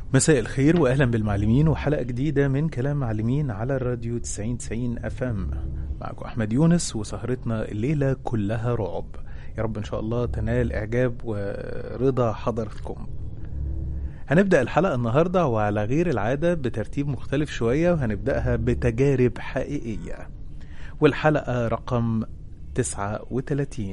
مساء الخير واهلا بالمعلمين وحلقه جديده من كلام معلمين على الراديو 90 90 اف ام معكم احمد يونس وسهرتنا الليله كلها رعب يا رب ان شاء الله تنال اعجاب ورضا حضرتكم هنبدا الحلقه النهارده وعلى غير العاده بترتيب مختلف شويه وهنبداها بتجارب حقيقيه والحلقه رقم 39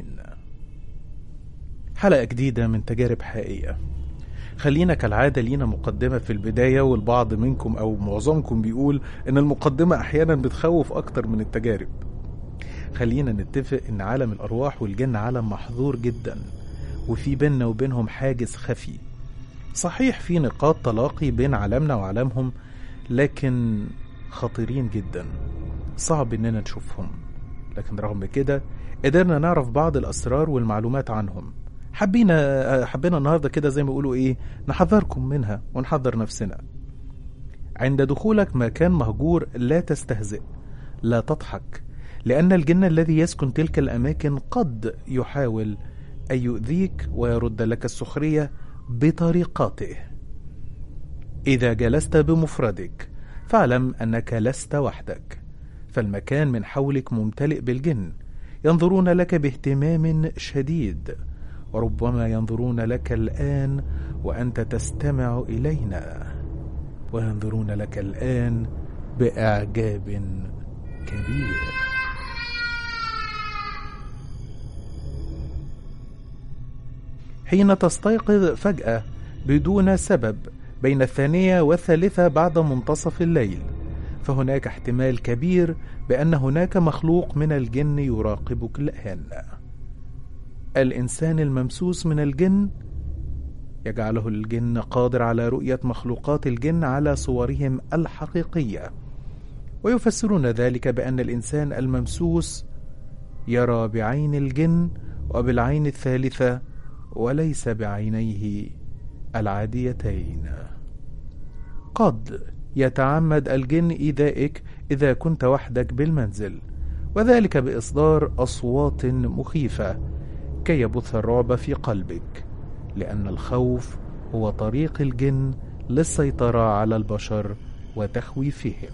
حلقه جديده من تجارب حقيقيه خلينا كالعادة لينا مقدمة في البداية والبعض منكم أو معظمكم بيقول إن المقدمة أحيانا بتخوف أكتر من التجارب خلينا نتفق إن عالم الأرواح والجن عالم محظور جدا وفي بيننا وبينهم حاجز خفي صحيح في نقاط تلاقي بين عالمنا وعالمهم لكن خطيرين جدا صعب إننا نشوفهم لكن رغم كده قدرنا نعرف بعض الأسرار والمعلومات عنهم حبينا حبينا النهارده كده زي ما بيقولوا ايه نحذركم منها ونحذر نفسنا عند دخولك مكان مهجور لا تستهزئ لا تضحك لأن الجن الذي يسكن تلك الأماكن قد يحاول أن يؤذيك ويرد لك السخرية بطريقته إذا جلست بمفردك فاعلم أنك لست وحدك فالمكان من حولك ممتلئ بالجن ينظرون لك باهتمام شديد وربما ينظرون لك الآن وأنت تستمع إلينا وينظرون لك الآن بإعجاب كبير حين تستيقظ فجأة بدون سبب بين الثانية والثالثة بعد منتصف الليل فهناك احتمال كبير بأن هناك مخلوق من الجن يراقبك الآن الإنسان الممسوس من الجن يجعله الجن قادر على رؤية مخلوقات الجن على صورهم الحقيقية ويفسرون ذلك بأن الإنسان الممسوس يرى بعين الجن وبالعين الثالثة وليس بعينيه العاديتين قد يتعمد الجن إيذائك إذا كنت وحدك بالمنزل وذلك بإصدار أصوات مخيفة كي يبث الرعب في قلبك لان الخوف هو طريق الجن للسيطره على البشر وتخويفهم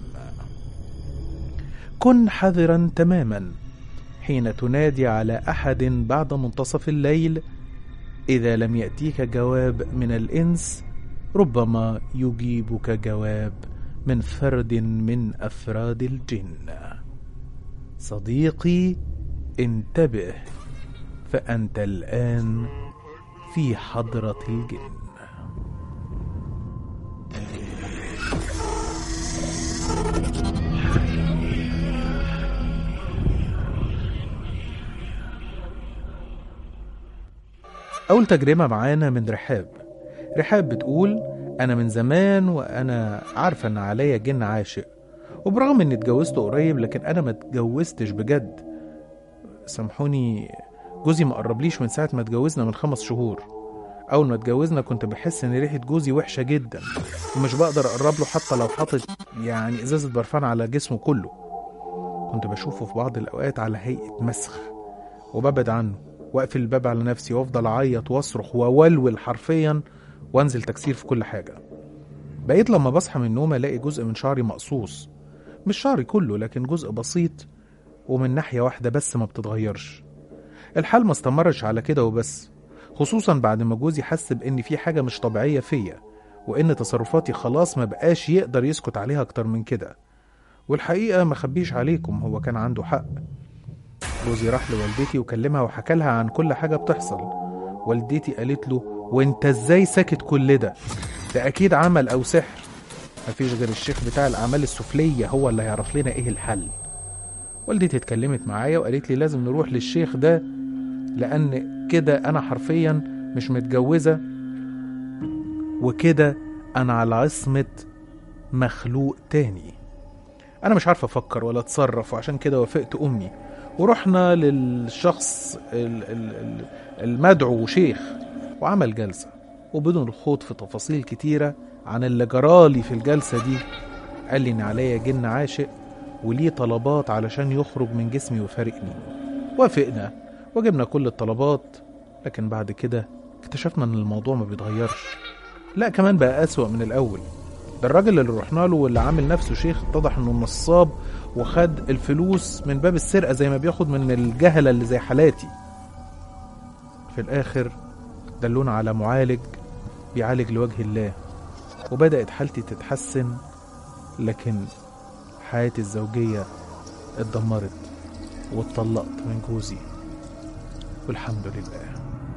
كن حذرا تماما حين تنادي على احد بعد منتصف الليل اذا لم ياتيك جواب من الانس ربما يجيبك جواب من فرد من افراد الجن صديقي انتبه فأنت الآن في حضرة الجن أول تجربة معانا من رحاب رحاب بتقول أنا من زمان وأنا عارفة إن عليا جن عاشق وبرغم إني اتجوزت قريب لكن أنا ما اتجوزتش بجد سامحوني جوزي ما قربليش من ساعة ما اتجوزنا من خمس شهور أول ما اتجوزنا كنت بحس إن ريحة جوزي وحشة جدا ومش بقدر أقرب له حتى لو حاطط يعني إزازة برفان على جسمه كله كنت بشوفه في بعض الأوقات على هيئة مسخ وببعد عنه وأقفل الباب على نفسي وأفضل أعيط وأصرخ وأولول حرفيا وأنزل تكسير في كل حاجة بقيت لما بصحى من النوم ألاقي جزء من شعري مقصوص مش شعري كله لكن جزء بسيط ومن ناحية واحدة بس ما بتتغيرش الحال ما استمرش على كده وبس خصوصا بعد ما جوزي حس بان في حاجة مش طبيعية فيا وان تصرفاتي خلاص ما بقاش يقدر يسكت عليها اكتر من كده والحقيقة ما خبيش عليكم هو كان عنده حق جوزي راح لوالدتي وكلمها وحكى لها عن كل حاجة بتحصل والدتي قالت له وانت ازاي ساكت كل ده ده اكيد عمل او سحر مفيش غير الشيخ بتاع الاعمال السفلية هو اللي هيعرف لنا ايه الحل والدتي اتكلمت معايا وقالت لي لازم نروح للشيخ ده لان كده انا حرفيا مش متجوزة وكده انا على عصمة مخلوق تاني انا مش عارف افكر ولا اتصرف وعشان كده وافقت امي ورحنا للشخص ال- ال- ال- المدعو شيخ وعمل جلسة وبدون الخوض في تفاصيل كتيرة عن اللي جرالي في الجلسة دي قال لي إن عليا جن عاشق وليه طلبات علشان يخرج من جسمي ويفارقني وافقنا وجبنا كل الطلبات لكن بعد كده اكتشفنا ان الموضوع ما بيتغيرش لا كمان بقى أسوأ من الأول ده الراجل اللي رحنا له واللي عامل نفسه شيخ اتضح انه نصاب وخد الفلوس من باب السرقة زي ما بياخد من الجهلة اللي زي حالاتي في الآخر دلونا على معالج بيعالج لوجه الله وبدأت حالتي تتحسن لكن حياتي الزوجية اتدمرت واتطلقت من جوزي والحمد لله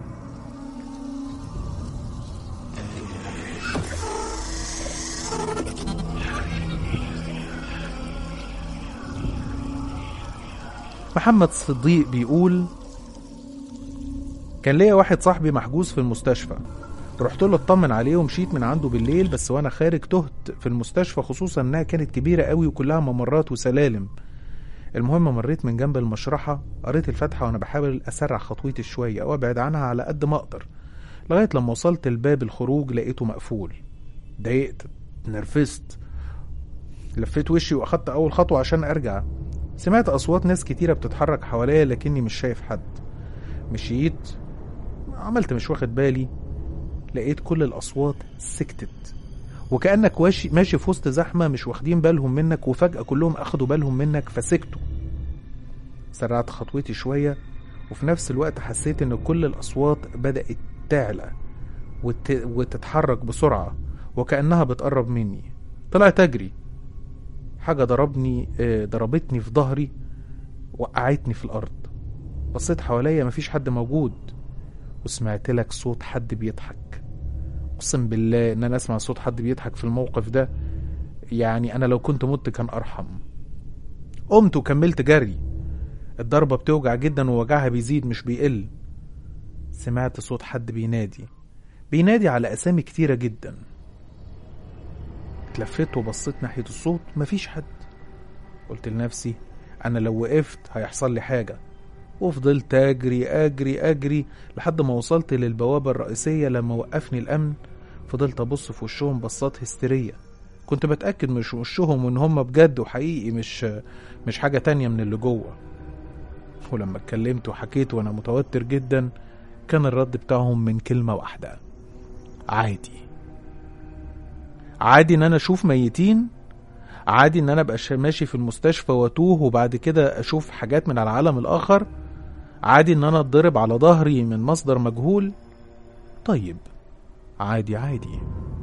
محمد صديق بيقول كان ليا واحد صاحبي محجوز في المستشفى رحت له اطمن عليه ومشيت من عنده بالليل بس وانا خارج تهت في المستشفى خصوصا انها كانت كبيره قوي وكلها ممرات وسلالم المهم مريت من جنب المشرحه قريت الفاتحه وانا بحاول اسرع خطوتي شويه او ابعد عنها على قد ما اقدر لغايه لما وصلت لباب الخروج لقيته مقفول ضايقت نرفزت لفيت وشي واخدت اول خطوه عشان ارجع سمعت اصوات ناس كتيره بتتحرك حواليا لكني مش شايف حد مشيت عملت مش واخد بالي لقيت كل الأصوات سكتت وكأنك واشي ماشي في وسط زحمة مش واخدين بالهم منك وفجأة كلهم أخدوا بالهم منك فسكتوا سرعت خطوتي شوية وفي نفس الوقت حسيت إن كل الأصوات بدأت تعلى وت... وتتحرك بسرعة وكأنها بتقرب مني طلعت أجري حاجة ضربني آه، ضربتني في ظهري وقعتني في الأرض بصيت حواليا مفيش حد موجود وسمعت لك صوت حد بيضحك اقسم بالله ان انا اسمع صوت حد بيضحك في الموقف ده يعني انا لو كنت مت كان ارحم قمت وكملت جري الضربة بتوجع جدا ووجعها بيزيد مش بيقل سمعت صوت حد بينادي بينادي على اسامي كتيرة جدا اتلفت وبصيت ناحية الصوت مفيش حد قلت لنفسي انا لو وقفت هيحصل لي حاجة وفضلت اجري اجري اجري لحد ما وصلت للبوابة الرئيسية لما وقفني الامن فضلت ابص في وشهم بصات هستيرية كنت بتأكد مش وشهم وان هم بجد وحقيقي مش مش حاجة تانية من اللي جوه ولما اتكلمت وحكيت وانا متوتر جدا كان الرد بتاعهم من كلمة واحدة عادي عادي ان انا اشوف ميتين عادي ان انا ابقى ش- ماشي في المستشفى واتوه وبعد كده اشوف حاجات من العالم الاخر عادي ان انا اتضرب على ظهري من مصدر مجهول طيب عادي عادي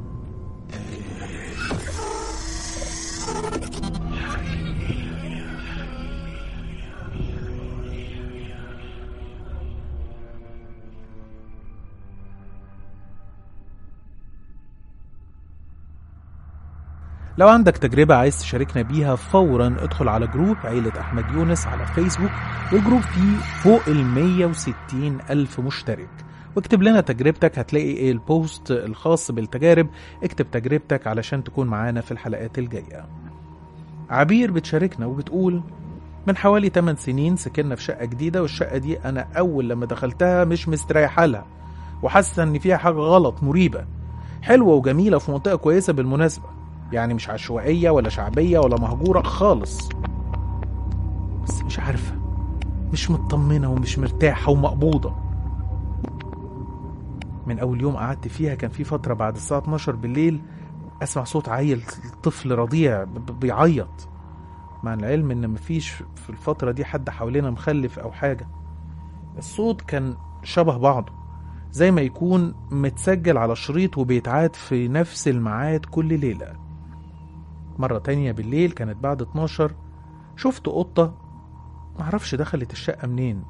لو عندك تجربة عايز تشاركنا بيها فورا ادخل على جروب عيلة أحمد يونس على فيسبوك والجروب فيه فوق ال 160 ألف مشترك واكتب لنا تجربتك هتلاقي ايه البوست الخاص بالتجارب اكتب تجربتك علشان تكون معانا في الحلقات الجاية عبير بتشاركنا وبتقول من حوالي 8 سنين سكننا في شقة جديدة والشقة دي أنا أول لما دخلتها مش مستريحة لها وحاسة إن فيها حاجة غلط مريبة حلوة وجميلة في منطقة كويسة بالمناسبة يعني مش عشوائية ولا شعبية ولا مهجورة خالص بس مش عارفة مش مطمنة ومش مرتاحة ومقبوضة من أول يوم قعدت فيها كان في فترة بعد الساعة 12 بالليل أسمع صوت عيل طفل رضيع ب- ب- بيعيط مع العلم إن مفيش في الفترة دي حد حوالينا مخلف أو حاجة الصوت كان شبه بعضه زي ما يكون متسجل على شريط وبيتعاد في نفس الميعاد كل ليلة مرة تانية بالليل كانت بعد 12 شفت قطة معرفش دخلت الشقة منين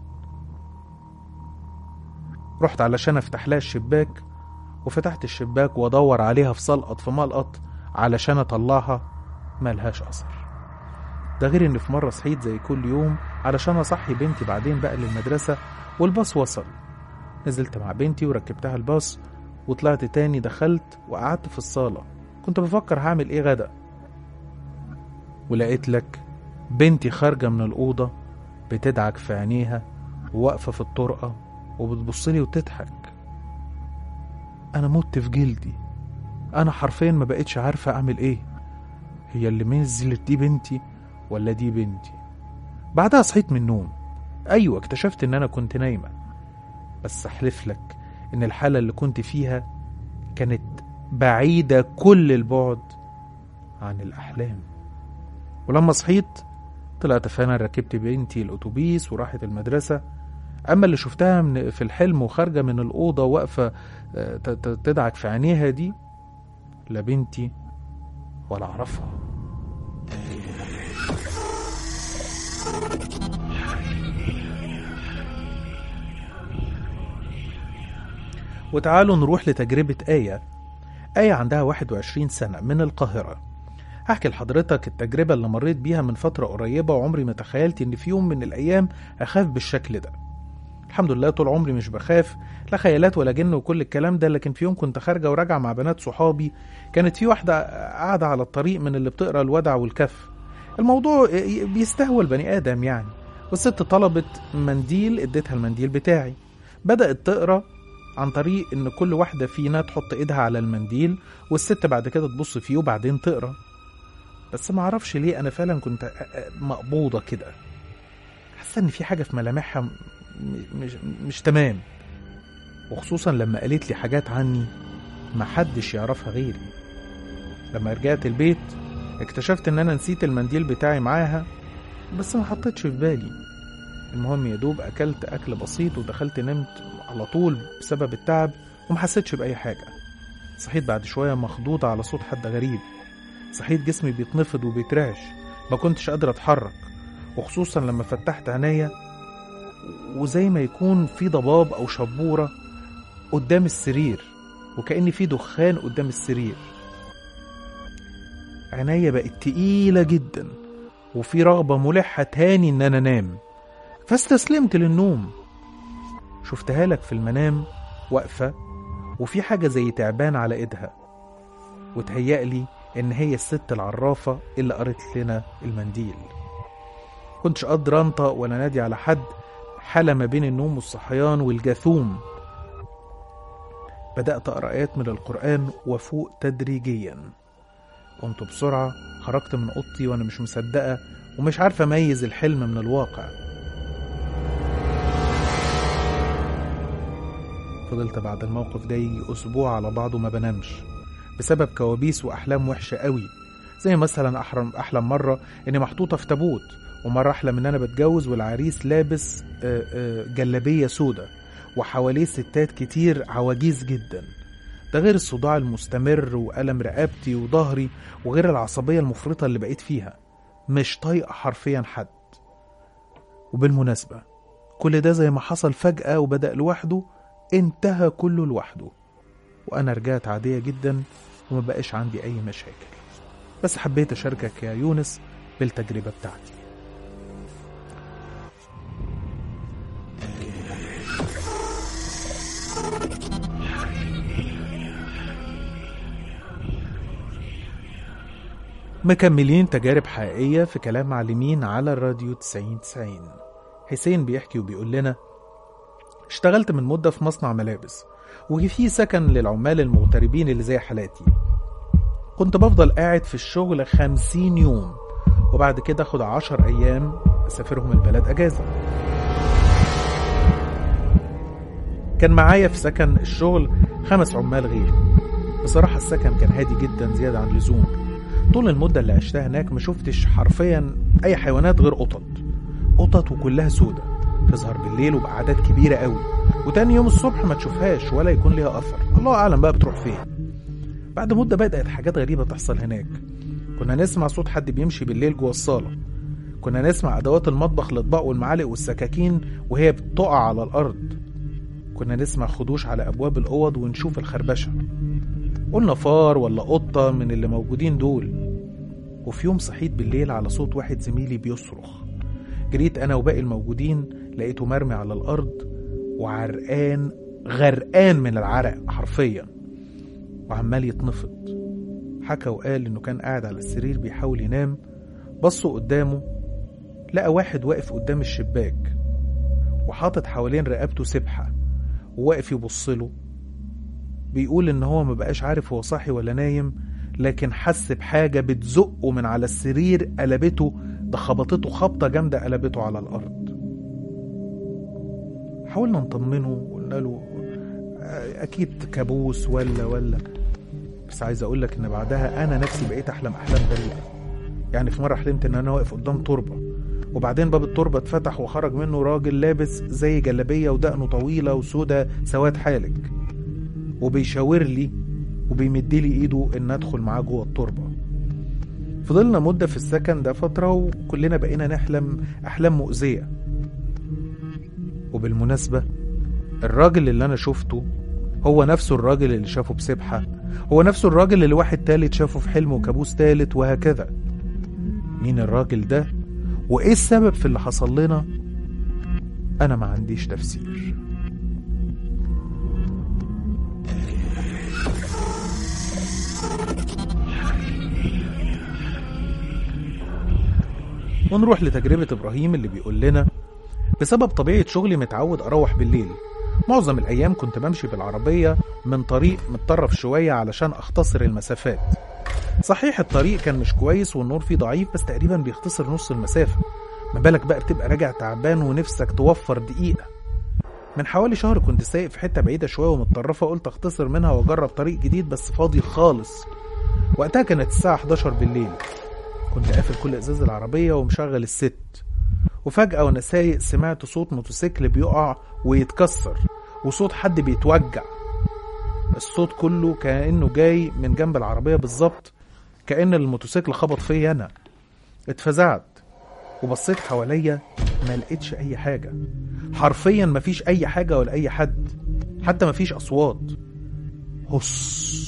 رحت علشان افتح لها الشباك وفتحت الشباك وادور عليها في سلقط في ملقط علشان اطلعها ملهاش اثر ده غير ان في مرة صحيت زي كل يوم علشان اصحي بنتي بعدين بقى للمدرسة والباص وصل نزلت مع بنتي وركبتها الباص وطلعت تاني دخلت وقعدت في الصالة كنت بفكر هعمل ايه غدا ولقيت لك بنتي خارجة من الأوضة بتدعك في عينيها وواقفة في الطرقة وبتبصلي وتضحك أنا مت في جلدي أنا حرفيا ما بقتش عارفة أعمل إيه هي اللي نزلت دي بنتي ولا دي بنتي بعدها صحيت من النوم أيوة اكتشفت إن أنا كنت نايمة بس أحلف لك إن الحالة اللي كنت فيها كانت بعيدة كل البعد عن الأحلام ولما صحيت طلعت فعلا ركبت بنتي الأتوبيس وراحت المدرسة أما اللي شفتها من في الحلم وخارجة من الأوضة واقفة آه، ت- ت- تدعك في عينيها دي لا بنتي ولا أعرفها وتعالوا نروح لتجربة آية آية عندها 21 سنة من القاهرة هحكي لحضرتك التجربة اللي مريت بيها من فترة قريبة وعمري ما تخيلت إن في يوم من الأيام أخاف بالشكل ده الحمد لله طول عمري مش بخاف لا خيالات ولا جن وكل الكلام ده لكن في يوم كنت خارجة وراجعة مع بنات صحابي كانت في واحدة قاعدة على الطريق من اللي بتقرا الودع والكف الموضوع بيستهوى البني آدم يعني والست طلبت منديل اديتها المنديل بتاعي بدأت تقرا عن طريق ان كل واحدة فينا تحط ايدها على المنديل والست بعد كده تبص فيه وبعدين تقرا بس ما اعرفش ليه انا فعلا كنت أ- أ- مقبوضة كده حاسة ان في حاجة في ملامحها م- مش, مش تمام وخصوصا لما قالت لي حاجات عني ما حدش يعرفها غيري لما رجعت البيت اكتشفت ان انا نسيت المنديل بتاعي معاها بس ما حطيتش في بالي المهم يا دوب اكلت اكل بسيط ودخلت نمت على طول بسبب التعب وما حسيتش باي حاجه صحيت بعد شويه مخضوضه على صوت حد غريب صحيت جسمي بيتنفض وبيترعش ما كنتش قادر اتحرك وخصوصا لما فتحت عينيا وزي ما يكون في ضباب او شبوره قدام السرير وكأن في دخان قدام السرير عينيا بقت تقيلة جدا وفي رغبة ملحة تاني إن أنا أنام فاستسلمت للنوم شفتها لك في المنام واقفة وفي حاجة زي تعبان على إيدها وتهيألي إن هي الست العرافة اللي قرت لنا المنديل كنتش قادر أنطق ولا نادي على حد حالة ما بين النوم والصحيان والجاثوم بدأت أقرأ آيات من القرآن وفوق تدريجيا قمت بسرعة خرجت من أوضتي وأنا مش مصدقة ومش عارفة أميز الحلم من الواقع فضلت بعد الموقف ده يجي أسبوع على بعضه ما بنامش بسبب كوابيس وأحلام وحشة قوي زي مثلا أحلم, أحلم مرة إني محطوطة في تابوت ومرة أحلم إن أنا بتجوز والعريس لابس آه، آه، جلابية سودة وحواليه ستات كتير عواجيز جدا ده غير الصداع المستمر وألم رقبتي وظهري وغير العصبية المفرطة اللي بقيت فيها مش طايقة حرفيا حد وبالمناسبة كل ده زي ما حصل فجأة وبدأ لوحده انتهى كله لوحده وأنا رجعت عادية جدا وما بقاش عندي أي مشاكل بس حبيت أشاركك يا يونس بالتجربة بتاعتي مكملين تجارب حقيقية في كلام معلمين على الراديو 9090 حسين بيحكي وبيقول لنا اشتغلت من مدة في مصنع ملابس وفي سكن للعمال المغتربين اللي زي حالاتي كنت بفضل قاعد في الشغل خمسين يوم وبعد كده اخد عشر ايام اسافرهم البلد اجازة كان معايا في سكن الشغل خمس عمال غيري بصراحة السكن كان هادي جدا زيادة عن اللزوم طول المدة اللي عشتها هناك ما شفتش حرفيا أي حيوانات غير قطط قطط وكلها سودة تظهر بالليل وبأعداد كبيرة قوي وتاني يوم الصبح ما تشوفهاش ولا يكون ليها أثر الله أعلم بقى بتروح فين بعد مدة بدأت حاجات غريبة تحصل هناك كنا نسمع صوت حد بيمشي بالليل جوه الصالة كنا نسمع أدوات المطبخ الأطباق والمعالق والسكاكين وهي بتقع على الأرض كنا نسمع خدوش على أبواب الأوض ونشوف الخربشة قلنا فار ولا قطة من اللي موجودين دول وفي يوم صحيت بالليل على صوت واحد زميلي بيصرخ جريت أنا وباقي الموجودين لقيته مرمي على الأرض وعرقان غرقان من العرق حرفيا وعمال يتنفض حكى وقال إنه كان قاعد على السرير بيحاول ينام بصوا قدامه لقى واحد واقف قدام الشباك وحاطط حوالين رقبته سبحة وواقف يبصله بيقول إن هو مبقاش عارف هو صاحي ولا نايم لكن حس بحاجة بتزقه من على السرير قلبته ده خبطته خبطة جامدة قلبته على الأرض حاولنا نطمنه وقلنا له آه، أكيد كابوس ولا ولا بس عايز اقول لك ان بعدها انا نفسي بقيت احلم احلام غريبه يعني في مره حلمت ان انا واقف قدام تربه وبعدين باب التربه اتفتح وخرج منه راجل لابس زي جلابيه ودقنه طويله وسودة سواد حالك وبيشاور لي وبيمد لي ايده ان ادخل معاه جوه التربه فضلنا مده في السكن ده فتره وكلنا بقينا نحلم احلام مؤذيه وبالمناسبه الراجل اللي انا شفته هو نفسه الراجل اللي شافه بسبحه هو نفسه الراجل اللي واحد تالت شافه في حلم وكابوس تالت وهكذا مين الراجل ده وايه السبب في اللي حصل لنا انا ما عنديش تفسير ونروح لتجربة إبراهيم اللي بيقول لنا بسبب طبيعة شغلي متعود أروح بالليل معظم الأيام كنت بمشي بالعربية من طريق متطرف شوية علشان أختصر المسافات صحيح الطريق كان مش كويس والنور فيه ضعيف بس تقريبا بيختصر نص المسافة ما بالك بقى بتبقى راجع تعبان ونفسك توفر دقيقة من حوالي شهر كنت سايق في حتة بعيدة شوية ومتطرفة قلت اختصر منها واجرب طريق جديد بس فاضي خالص وقتها كانت الساعة 11 بالليل كنت قافل كل ازاز العربية ومشغل الست وفجأة وانا سايق سمعت صوت موتوسيكل بيقع ويتكسر وصوت حد بيتوجع الصوت كله كأنه جاي من جنب العربية بالظبط كأن الموتوسيكل خبط فيا أنا اتفزعت وبصيت حواليا ما لقيتش أي حاجة حرفيا مفيش أي حاجة ولا أي حد حتى مفيش أصوات هس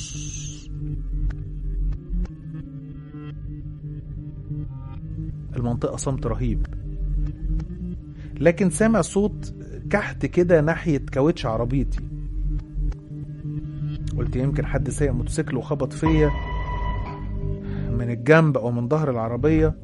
المنطقة صمت رهيب لكن سامع صوت كحت كده ناحية كاوتش عربيتي قلت يمكن حد سايق موتوسيكل وخبط فيا من الجنب او من ظهر العربية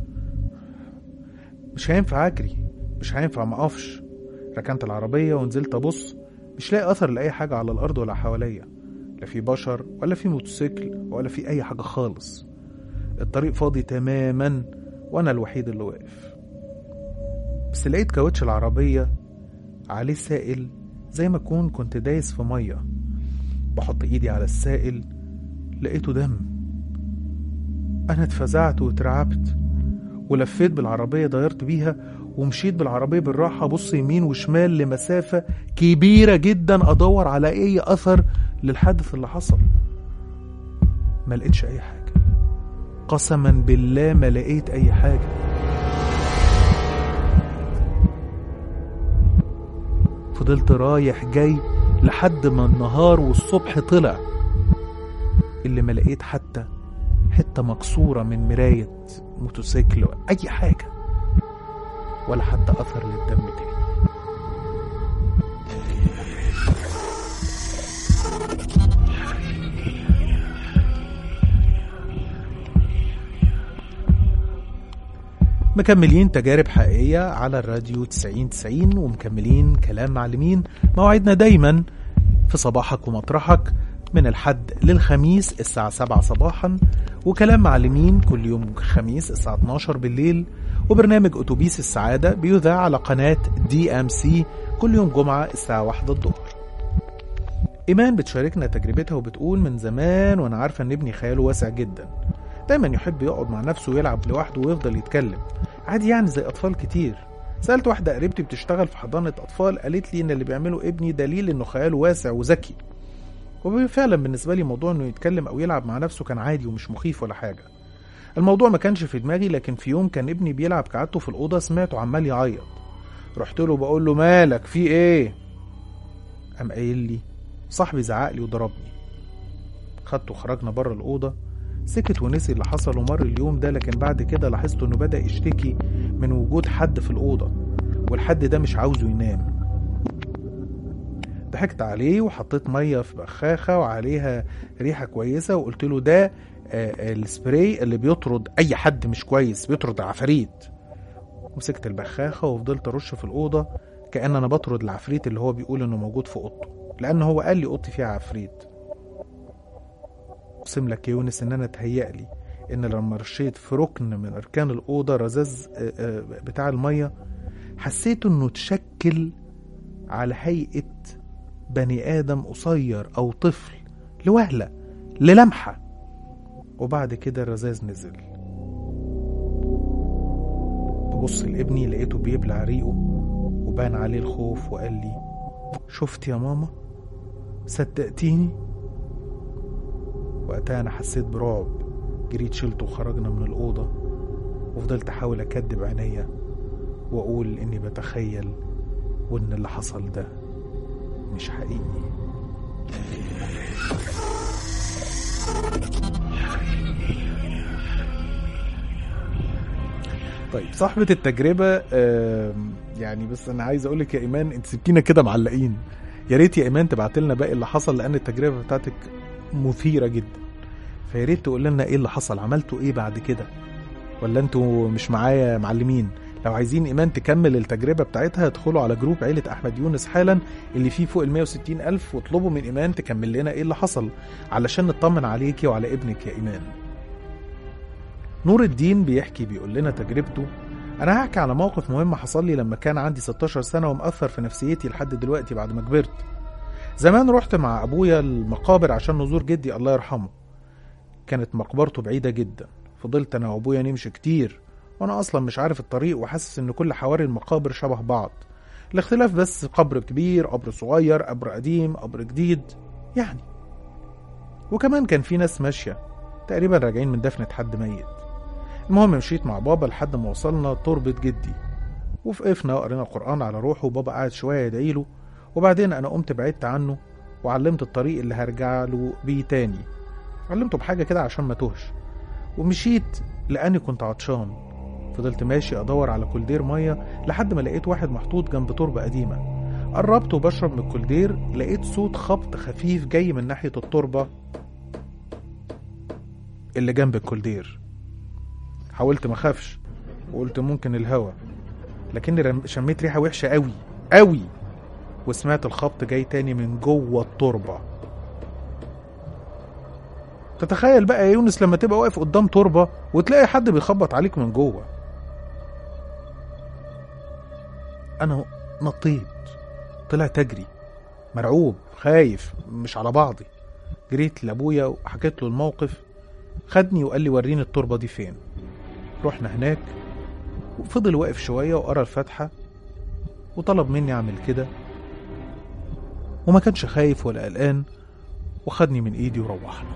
مش هينفع اجري مش هينفع ما اقفش ركنت العربية ونزلت ابص مش لاقي اثر لاي حاجة على الارض ولا حواليا لا في بشر ولا في موتوسيكل ولا في اي حاجة خالص الطريق فاضي تماما وانا الوحيد اللي واقف بس لقيت كاوتش العربية عليه سائل زي ما اكون كنت دايس في ميه بحط ايدي على السائل لقيته دم انا اتفزعت واترعبت ولفيت بالعربية دايرت بيها ومشيت بالعربية بالراحة بص يمين وشمال لمسافة كبيرة جدا أدور على أي أثر للحدث اللي حصل ما لقيتش أي حاجة قسما بالله ما لقيت أي حاجة فضلت رايح جاي لحد ما النهار والصبح طلع اللي ما لقيت حتى حتة مكسورة من مراية موتوسيكل أي حاجة ولا حتى أثر للدم تاني مكملين تجارب حقيقية على الراديو 90 90 ومكملين كلام معلمين موعدنا دايما في صباحك ومطرحك من الحد للخميس الساعة 7 صباحا وكلام معلمين كل يوم خميس الساعة 12 بالليل وبرنامج أتوبيس السعادة بيذاع على قناة دي ام سي كل يوم جمعة الساعة 1 الظهر إيمان بتشاركنا تجربتها وبتقول من زمان وأنا عارفة إن ابني خياله واسع جدا دايما يحب يقعد مع نفسه ويلعب لوحده ويفضل يتكلم عادي يعني زي أطفال كتير سألت واحدة قريبتي بتشتغل في حضانة أطفال قالت لي إن اللي بيعمله ابني دليل إنه خياله واسع وذكي وفعلا بالنسبة لي موضوع إنه يتكلم أو يلعب مع نفسه كان عادي ومش مخيف ولا حاجة الموضوع ما كانش في دماغي لكن في يوم كان ابني بيلعب كعادته في الأوضة سمعته عمال يعيط رحت له بقول له مالك في إيه قام قايل لي صاحبي زعق لي وضربني خدته وخرجنا بره الأوضة سكت ونسي اللي حصل ومر اليوم ده لكن بعد كده لاحظت انه بدأ يشتكي من وجود حد في الأوضة والحد ده مش عاوزه ينام ضحكت عليه وحطيت مية في بخاخة وعليها ريحة كويسة وقلت له ده آه، السبراي اللي بيطرد أي حد مش كويس بيطرد عفاريت مسكت البخاخة وفضلت أرش في الأوضة كأن أنا بطرد العفريت اللي هو بيقول إنه موجود في أوضته لأن هو قال لي أوضتي فيها عفريت اقسم لك يا يونس ان انا اتهيألي ان لما رشيت في ركن من اركان الاوضه رذاذ آه، آه، بتاع الميه حسيت انه اتشكل على هيئه بني ادم قصير او طفل لوهله للمحة وبعد كده الرذاذ نزل ببص لابني لقيته بيبلع ريقه وبان عليه الخوف وقال لي شفت يا ماما صدقتيني وقتها انا حسيت برعب جريت شلته وخرجنا من الأوضة وفضلت أحاول أكدب عينيا وأقول إني بتخيل وإن اللي حصل ده مش حقيقي طيب صاحبة التجربة آم، يعني بس أنا عايز أقولك يا إيمان أنت سبتينا كده معلقين يا ريت يا إيمان تبعت لنا باقي اللي حصل لأن التجربة بتاعتك مثيرة جدا فيا ريت تقول لنا إيه اللي حصل عملتوا إيه بعد كده ولا أنتوا مش معايا معلمين لو عايزين إيمان تكمل التجربة بتاعتها ادخلوا على جروب عيلة أحمد يونس حالا اللي فيه فوق ال 160 ألف واطلبوا من إيمان تكمل لنا إيه اللي حصل علشان نطمن عليكي وعلى ابنك يا إيمان نور الدين بيحكي بيقول لنا تجربته أنا هحكي على موقف مهم حصل لي لما كان عندي 16 سنة ومأثر في نفسيتي لحد دلوقتي بعد ما كبرت زمان رحت مع أبويا المقابر عشان نزور جدي الله يرحمه كانت مقبرته بعيدة جدا فضلت أنا وأبويا نمشي كتير وأنا أصلا مش عارف الطريق وحاسس إن كل حواري المقابر شبه بعض الاختلاف بس قبر كبير قبر صغير قبر قديم قبر جديد يعني وكمان كان في ناس ماشية تقريبا راجعين من دفنة حد ميت المهم مشيت مع بابا لحد ما وصلنا تربة جدي وفقفنا وقرينا القرآن على روحه وبابا قعد شوية يدعيله وبعدين أنا قمت بعدت عنه وعلمت الطريق اللي هرجع له بيه تاني علمته بحاجة كده عشان ما توهش ومشيت لأني كنت عطشان فضلت ماشي أدور على كولدير مية لحد ما لقيت واحد محطوط جنب تربة قديمة قربت وبشرب من الكولدير لقيت صوت خبط خفيف جاي من ناحية التربة اللي جنب الكولدير حاولت ما اخافش وقلت ممكن الهوا لكني رم- شميت ريحه وحشه قوي قوي وسمعت الخبط جاي تاني من جوه التربه تتخيل بقى يا يونس لما تبقى واقف قدام تربه وتلاقي حد بيخبط عليك من جوه انا نطيت طلعت اجري مرعوب خايف مش على بعضي جريت لابويا وحكيت له الموقف خدني وقال لي وريني التربه دي فين رحنا هناك وفضل واقف شوية وقرا الفاتحة وطلب مني أعمل كده وما كانش خايف ولا قلقان وخدني من إيدي وروحنا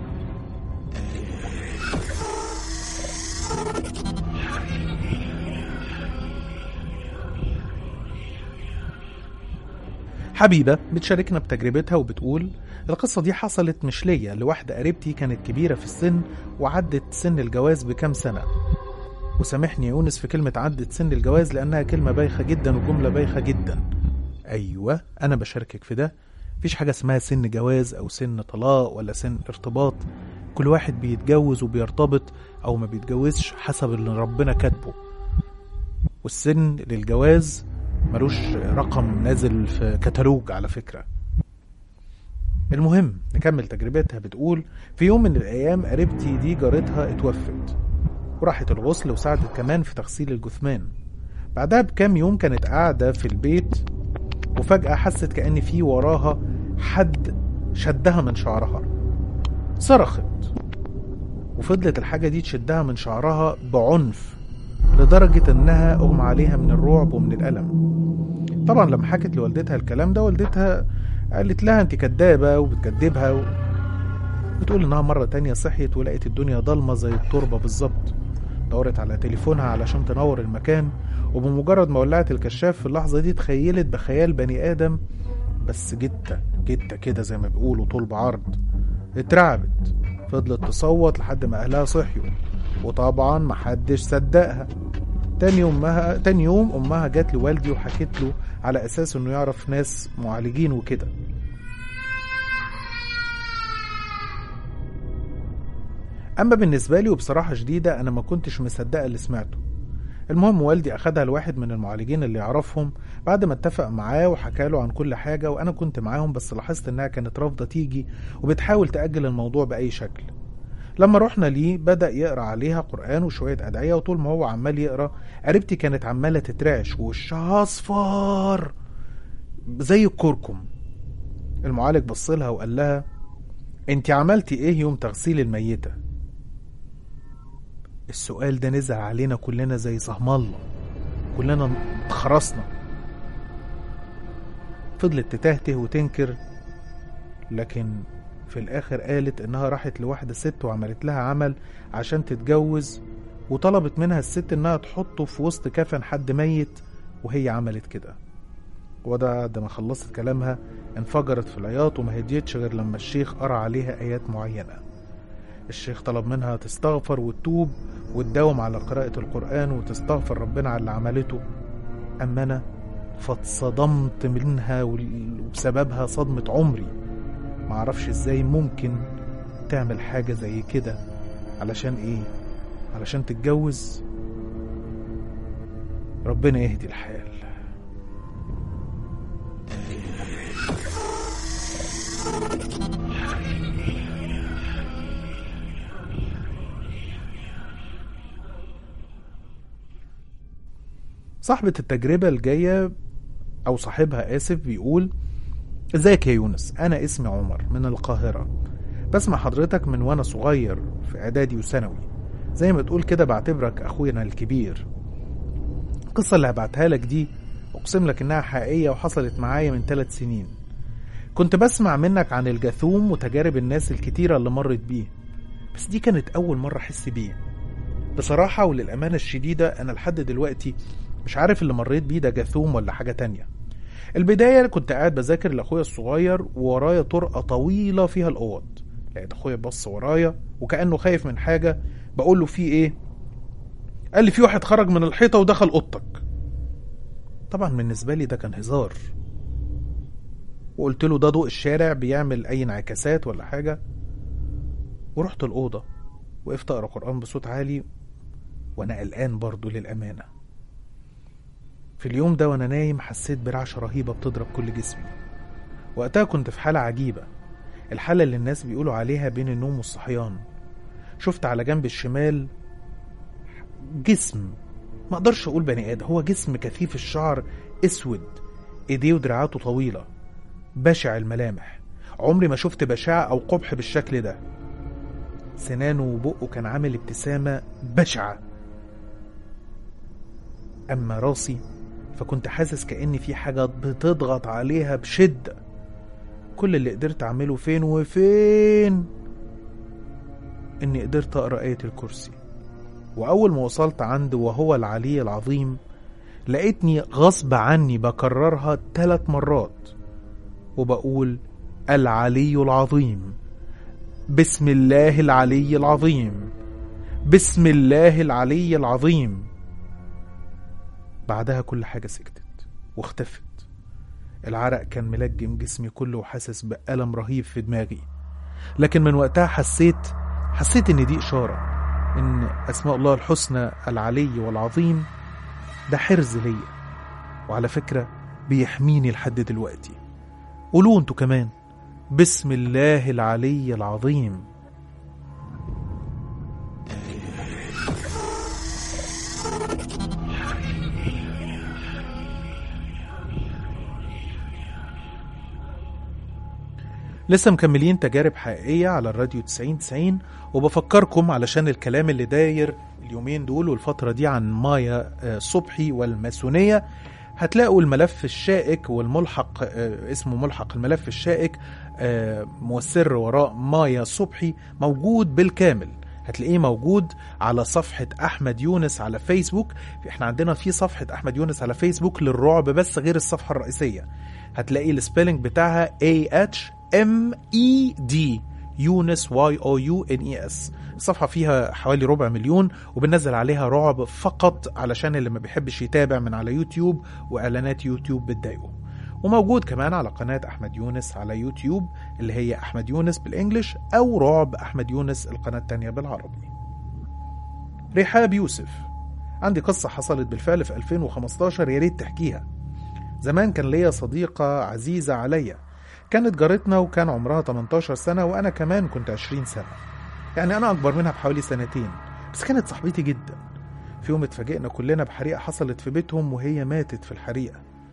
حبيبة بتشاركنا بتجربتها وبتقول القصة دي حصلت مش ليا لواحدة قريبتي كانت كبيرة في السن وعدت سن الجواز بكام سنة وسامحني يا يونس في كلمة عدت سن الجواز لأنها كلمة بايخة جدا وجملة بايخة جدا أيوة أنا بشاركك في ده مفيش حاجة اسمها سن جواز أو سن طلاق ولا سن ارتباط كل واحد بيتجوز وبيرتبط أو ما بيتجوزش حسب اللي ربنا كاتبه والسن للجواز ملوش رقم نازل في كتالوج على فكرة المهم نكمل تجربتها بتقول في يوم من الأيام قريبتي دي جارتها اتوفت وراحت الغسل وساعدت كمان في تغسيل الجثمان بعدها بكام يوم كانت قاعدة في البيت وفجأة حست كأن في وراها حد شدها من شعرها صرخت وفضلت الحاجة دي تشدها من شعرها بعنف لدرجة انها اغمى عليها من الرعب ومن الألم طبعا لما حكت لوالدتها الكلام ده والدتها قالت لها انت كدابة وبتكدبها و... بتقول انها مرة تانية صحيت ولقيت الدنيا ضلمة زي التربة بالظبط دورت على تليفونها علشان تنور المكان وبمجرد ما ولعت الكشاف في اللحظة دي تخيلت بخيال بني آدم بس جتة جتة كده زي ما بيقولوا طول بعرض اترعبت فضلت تصوت لحد ما أهلها صحيوا وطبعا محدش صدقها تاني أمها تاني يوم أمها جت لوالدي وحكت له على أساس إنه يعرف ناس معالجين وكده أما بالنسبة لي وبصراحة شديدة أنا ما كنتش مصدقة اللي سمعته المهم والدي أخدها لواحد من المعالجين اللي يعرفهم بعد ما اتفق معاه وحكى له عن كل حاجة وأنا كنت معاهم بس لاحظت إنها كانت رافضة تيجي وبتحاول تأجل الموضوع بأي شكل لما رحنا ليه بدأ يقرأ عليها قرآن وشوية أدعية وطول ما هو عمال يقرأ قريبتي كانت عمالة تترعش ووشها أصفر زي الكركم المعالج بصلها وقال لها انت عملتي ايه يوم تغسيل الميتة السؤال ده نزل علينا كلنا زي سهم الله كلنا اتخرسنا فضلت تتهته وتنكر لكن في الاخر قالت انها راحت لواحدة ست وعملت لها عمل عشان تتجوز وطلبت منها الست انها تحطه في وسط كفن حد ميت وهي عملت كده وده بعد ما خلصت كلامها انفجرت في العياط وما هديتش غير لما الشيخ قرأ عليها آيات معينة الشيخ طلب منها تستغفر وتتوب وتداوم على قراءة القرآن وتستغفر ربنا على اللي عملته أما أنا فاتصدمت منها وبسببها صدمة عمري معرفش ازاي ممكن تعمل حاجة زي كده علشان ايه علشان تتجوز ربنا يهدي الحال صاحبة التجربة الجاية أو صاحبها آسف بيقول ازيك يا يونس أنا اسمي عمر من القاهرة بسمع حضرتك من وأنا صغير في إعدادي وثانوي زي ما تقول كده بعتبرك أخونا الكبير القصة اللي هبعتها لك دي أقسم لك إنها حقيقية وحصلت معايا من ثلاث سنين كنت بسمع منك عن الجاثوم وتجارب الناس الكتيرة اللي مرت بيه بس دي كانت أول مرة أحس بيه بصراحة وللأمانة الشديدة أنا لحد دلوقتي مش عارف اللي مريت بيه ده جاثوم ولا حاجة تانية البداية كنت قاعد بذاكر لأخويا الصغير وورايا طرقة طويلة فيها الأوض لقيت أخويا بص ورايا وكأنه خايف من حاجة بقول له في إيه قال لي في واحد خرج من الحيطة ودخل أوضتك طبعا بالنسبة لي ده كان هزار وقلت له ده ضوء الشارع بيعمل أي انعكاسات ولا حاجة ورحت الأوضة وقفت أقرأ قرآن بصوت عالي وأنا قلقان برضه للأمانة في اليوم ده وأنا نايم حسيت برعشة رهيبة بتضرب كل جسمي وقتها كنت في حالة عجيبة الحالة اللي الناس بيقولوا عليها بين النوم والصحيان شفت على جنب الشمال جسم ما اقدرش اقول بني ادم هو جسم كثيف الشعر اسود ايديه ودراعاته طويله بشع الملامح عمري ما شفت بشاعة او قبح بالشكل ده سنانه وبقه كان عامل ابتسامة بشعة أما راسي فكنت حاسس كأن في حاجة بتضغط عليها بشدة كل اللي قدرت أعمله فين وفين إني قدرت أقرأ آية الكرسي وأول ما وصلت عند وهو العلي العظيم لقيتني غصب عني بكررها ثلاث مرات وبقول العلي العظيم بسم الله العلي العظيم بسم الله العلي العظيم بعدها كل حاجة سكتت واختفت العرق كان ملجم جسمي كله وحاسس بألم رهيب في دماغي لكن من وقتها حسيت حسيت ان دي إشارة ان أسماء الله الحسنى العلي والعظيم ده حرز ليا وعلى فكرة بيحميني لحد دلوقتي قولوا انتوا كمان بسم الله العلي العظيم لسه مكملين تجارب حقيقية على الراديو 90 90 وبفكركم علشان الكلام اللي داير اليومين دول والفترة دي عن مايا آه، صبحي والماسونية هتلاقوا الملف الشائك والملحق آه، اسمه ملحق الملف الشائك آه، موسر وراء مايا صبحي موجود بالكامل هتلاقيه موجود على صفحة أحمد يونس على فيسبوك احنا عندنا في صفحة أحمد يونس على فيسبوك للرعب بس غير الصفحة الرئيسية هتلاقي السبيلنج بتاعها A H M E D يونس واي او يو ان اي اس الصفحه فيها حوالي ربع مليون وبننزل عليها رعب فقط علشان اللي ما بيحبش يتابع من على يوتيوب واعلانات يوتيوب بتضايقه وموجود كمان على قناة أحمد يونس على يوتيوب اللي هي أحمد يونس بالإنجلش أو رعب أحمد يونس القناة التانية بالعربي رحاب يوسف عندي قصة حصلت بالفعل في 2015 يا ريت تحكيها زمان كان ليا صديقة عزيزة عليا كانت جارتنا وكان عمرها 18 سنة وأنا كمان كنت 20 سنة يعني أنا أكبر منها بحوالي سنتين بس كانت صاحبتي جدا في يوم اتفاجئنا كلنا بحريقة حصلت في بيتهم وهي ماتت في الحريقة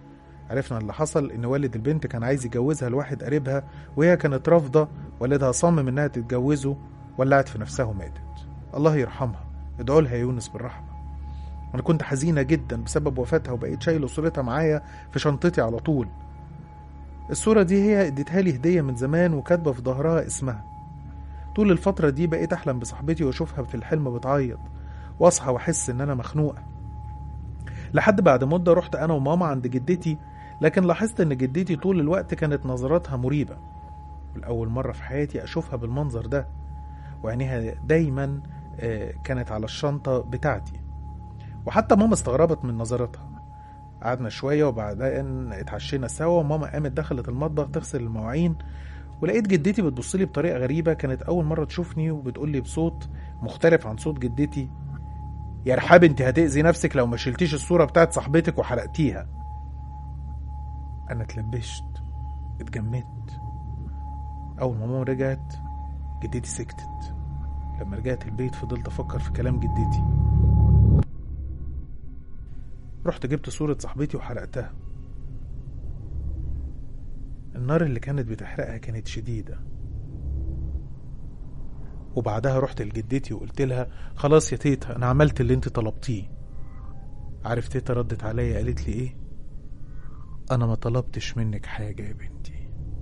عرفنا اللي حصل ان والد البنت كان عايز يجوزها لواحد قريبها وهي كانت رافضة والدها صمم انها تتجوزه ولعت في نفسها وماتت الله يرحمها ادعوا لها يا يونس بالرحمة انا كنت حزينة جدا بسبب وفاتها وبقيت شايل صورتها معايا في شنطتي على طول الصورة دي هي اديتها لي هدية من زمان وكاتبة في ظهرها اسمها طول الفترة دي بقيت أحلم بصاحبتي وأشوفها في الحلم بتعيط وأصحى وأحس إن أنا مخنوقة لحد بعد مدة رحت أنا وماما عند جدتي لكن لاحظت إن جدتي طول الوقت كانت نظراتها مريبة والأول مرة في حياتي أشوفها بالمنظر ده وعينيها دايما آه، كانت على الشنطة بتاعتي وحتى ماما استغربت من نظرتها قعدنا شوية وبعدين اتعشينا سوا وماما قامت دخلت المطبخ تغسل المواعين ولقيت جدتي بتبص لي بطريقة غريبة كانت أول مرة تشوفني وبتقول لي بصوت مختلف عن صوت جدتي يا رحاب انت هتأذي نفسك لو ما شلتيش الصورة بتاعت صاحبتك وحرقتيها أنا اتلبشت اتجمدت أول ما ماما رجعت جدتي سكتت لما رجعت البيت فضلت أفكر في كلام جدتي رحت جبت صورة صاحبتي وحرقتها النار اللي كانت بتحرقها كانت شديدة وبعدها رحت لجدتي وقلت لها خلاص يا تيتا أنا عملت اللي انت طلبتيه عارف تيتا ردت عليا قالت لي ايه أنا ما طلبتش منك حاجة يا بنتي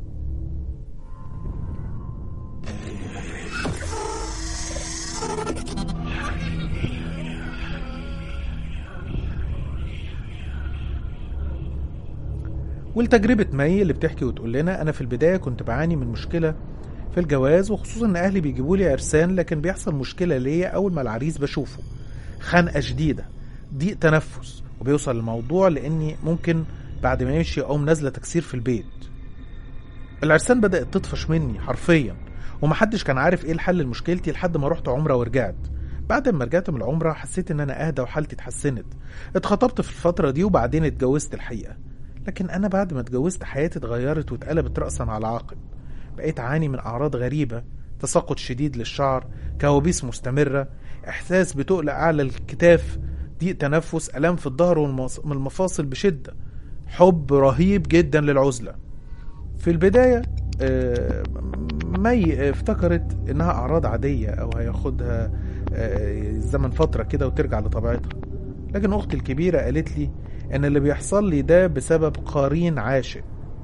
ولتجربة مي اللي بتحكي وتقول لنا أنا في البداية كنت بعاني من مشكلة في الجواز وخصوصا إن أهلي بيجيبوا لي عرسان لكن بيحصل مشكلة ليا أول ما العريس بشوفه خنقة شديدة ضيق تنفس وبيوصل الموضوع لأني ممكن بعد ما يمشي أقوم نازلة تكسير في البيت العرسان بدأت تطفش مني حرفيا ومحدش كان عارف ايه الحل لمشكلتي لحد ما رحت عمرة ورجعت بعد ما رجعت من العمرة حسيت ان انا اهدى وحالتي اتحسنت اتخطبت في الفترة دي وبعدين اتجوزت الحقيقة لكن انا بعد ما اتجوزت حياتي اتغيرت واتقلبت رأسا على عقب بقيت اعاني من اعراض غريبة تساقط شديد للشعر كوابيس مستمرة احساس بتقل اعلى الكتاف ضيق تنفس الام في الظهر والمفاصل بشدة حب رهيب جدا للعزلة في البداية آه، مي افتكرت انها اعراض عادية او هياخدها آه، زمن فترة كده وترجع لطبيعتها لكن اختي الكبيرة قالت لي ان اللي بيحصل لي ده بسبب قرين عاشق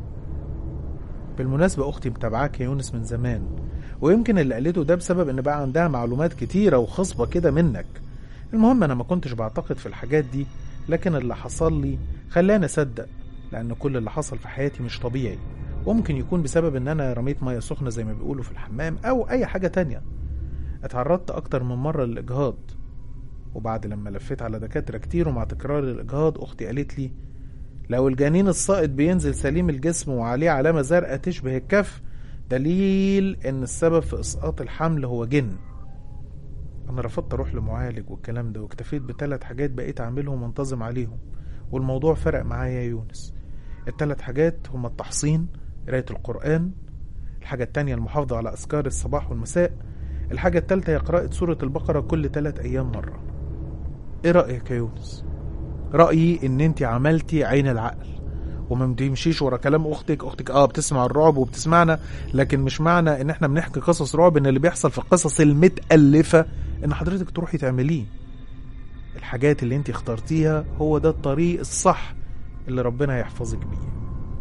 بالمناسبة اختي متابعاك يا يونس من زمان ويمكن اللي قالته ده بسبب ان بقى عندها معلومات كتيرة وخصبة كده منك المهم انا ما كنتش بعتقد في الحاجات دي لكن اللي حصل لي خلاني اصدق لان كل اللي حصل في حياتي مش طبيعي وممكن يكون بسبب ان انا رميت ميه سخنه زي ما بيقولوا في الحمام او اي حاجه تانية اتعرضت اكتر من مره للاجهاض وبعد لما لفيت على دكاتره كتير ومع تكرار الاجهاض اختي قالت لي لو الجنين الساقط بينزل سليم الجسم وعليه علامه زرقاء تشبه الكف دليل ان السبب في اسقاط الحمل هو جن انا رفضت اروح لمعالج والكلام ده واكتفيت بثلاث حاجات بقيت اعملهم وانتظم عليهم والموضوع فرق معايا يا يونس الثلاث حاجات هما التحصين قراية القرآن الحاجة التانية المحافظة على أذكار الصباح والمساء الحاجة التالتة هي قراءة سورة البقرة كل تلات أيام مرة إيه رأيك يا يونس؟ رأيي إن أنت عملتي عين العقل وما بتمشيش ورا كلام اختك اختك اه بتسمع الرعب وبتسمعنا لكن مش معنى ان احنا بنحكي قصص رعب ان اللي بيحصل في القصص المتألفة ان حضرتك تروحي تعمليه الحاجات اللي انت اخترتيها هو ده الطريق الصح اللي ربنا هيحفظك بيه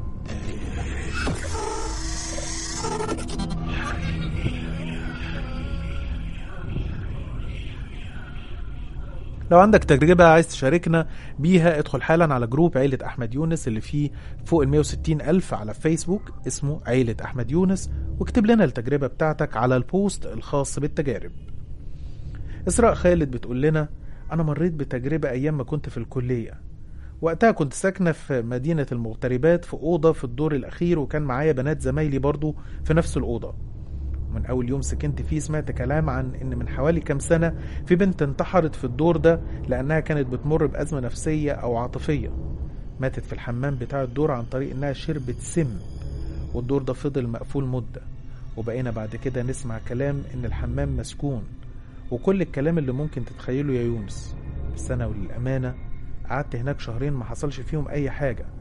لو عندك تجربة عايز تشاركنا بيها ادخل حالا على جروب عيلة أحمد يونس اللي فيه فوق ال 160 ألف على فيسبوك اسمه عيلة أحمد يونس واكتب لنا التجربة بتاعتك على البوست الخاص بالتجارب إسراء خالد بتقول لنا أنا مريت بتجربة أيام ما كنت في الكلية وقتها كنت ساكنة في مدينة المغتربات في أوضة في الدور الأخير وكان معايا بنات زمايلي برضو في نفس الأوضة من أول يوم سكنت فيه سمعت كلام عن إن من حوالي كام سنة في بنت انتحرت في الدور ده لأنها كانت بتمر بأزمة نفسية أو عاطفية ماتت في الحمام بتاع الدور عن طريق إنها شربت سم والدور ده فضل مقفول مدة وبقينا بعد كده نسمع كلام إن الحمام مسكون وكل الكلام اللي ممكن تتخيله يا يونس بس أنا وللأمانة قعدت هناك شهرين ما حصلش فيهم أي حاجة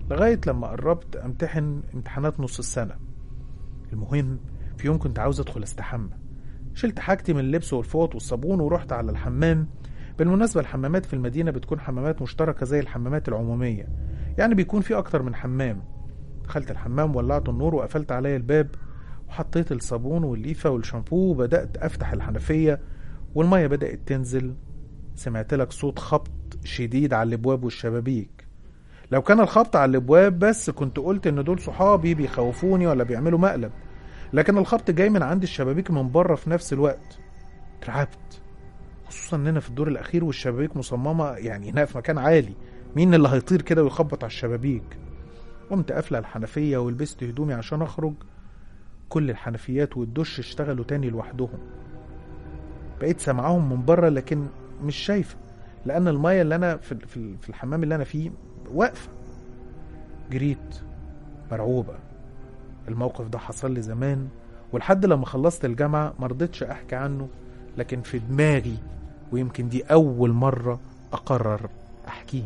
لغاية لما قربت امتحن امتحانات نص السنة المهم في يوم كنت عاوز ادخل استحمى شلت حاجتي من اللبس والفوط والصابون ورحت على الحمام بالمناسبة الحمامات في المدينة بتكون حمامات مشتركة زي الحمامات العمومية يعني بيكون في أكتر من حمام دخلت الحمام ولعت النور وقفلت عليا الباب وحطيت الصابون والليفة والشامبو وبدأت أفتح الحنفية والمية بدأت تنزل سمعت لك صوت خبط شديد على الابواب والشبابيك لو كان الخبط على الابواب بس كنت قلت ان دول صحابي بيخوفوني ولا بيعملوا مقلب لكن الخبط جاي من عند الشبابيك من بره في نفس الوقت اترعبت خصوصا اننا في الدور الاخير والشبابيك مصممه يعني هنا في مكان عالي مين اللي هيطير كده ويخبط على الشبابيك قمت قافله الحنفيه ولبست هدومي عشان اخرج كل الحنفيات والدش اشتغلوا تاني لوحدهم بقيت سامعاهم من بره لكن مش شايفه لان المايه اللي انا في في في الحمام اللي انا فيه واقفه جريت مرعوبه الموقف ده حصل لي زمان ولحد لما خلصت الجامعه مرضتش احكي عنه لكن في دماغي ويمكن دي اول مره اقرر احكيه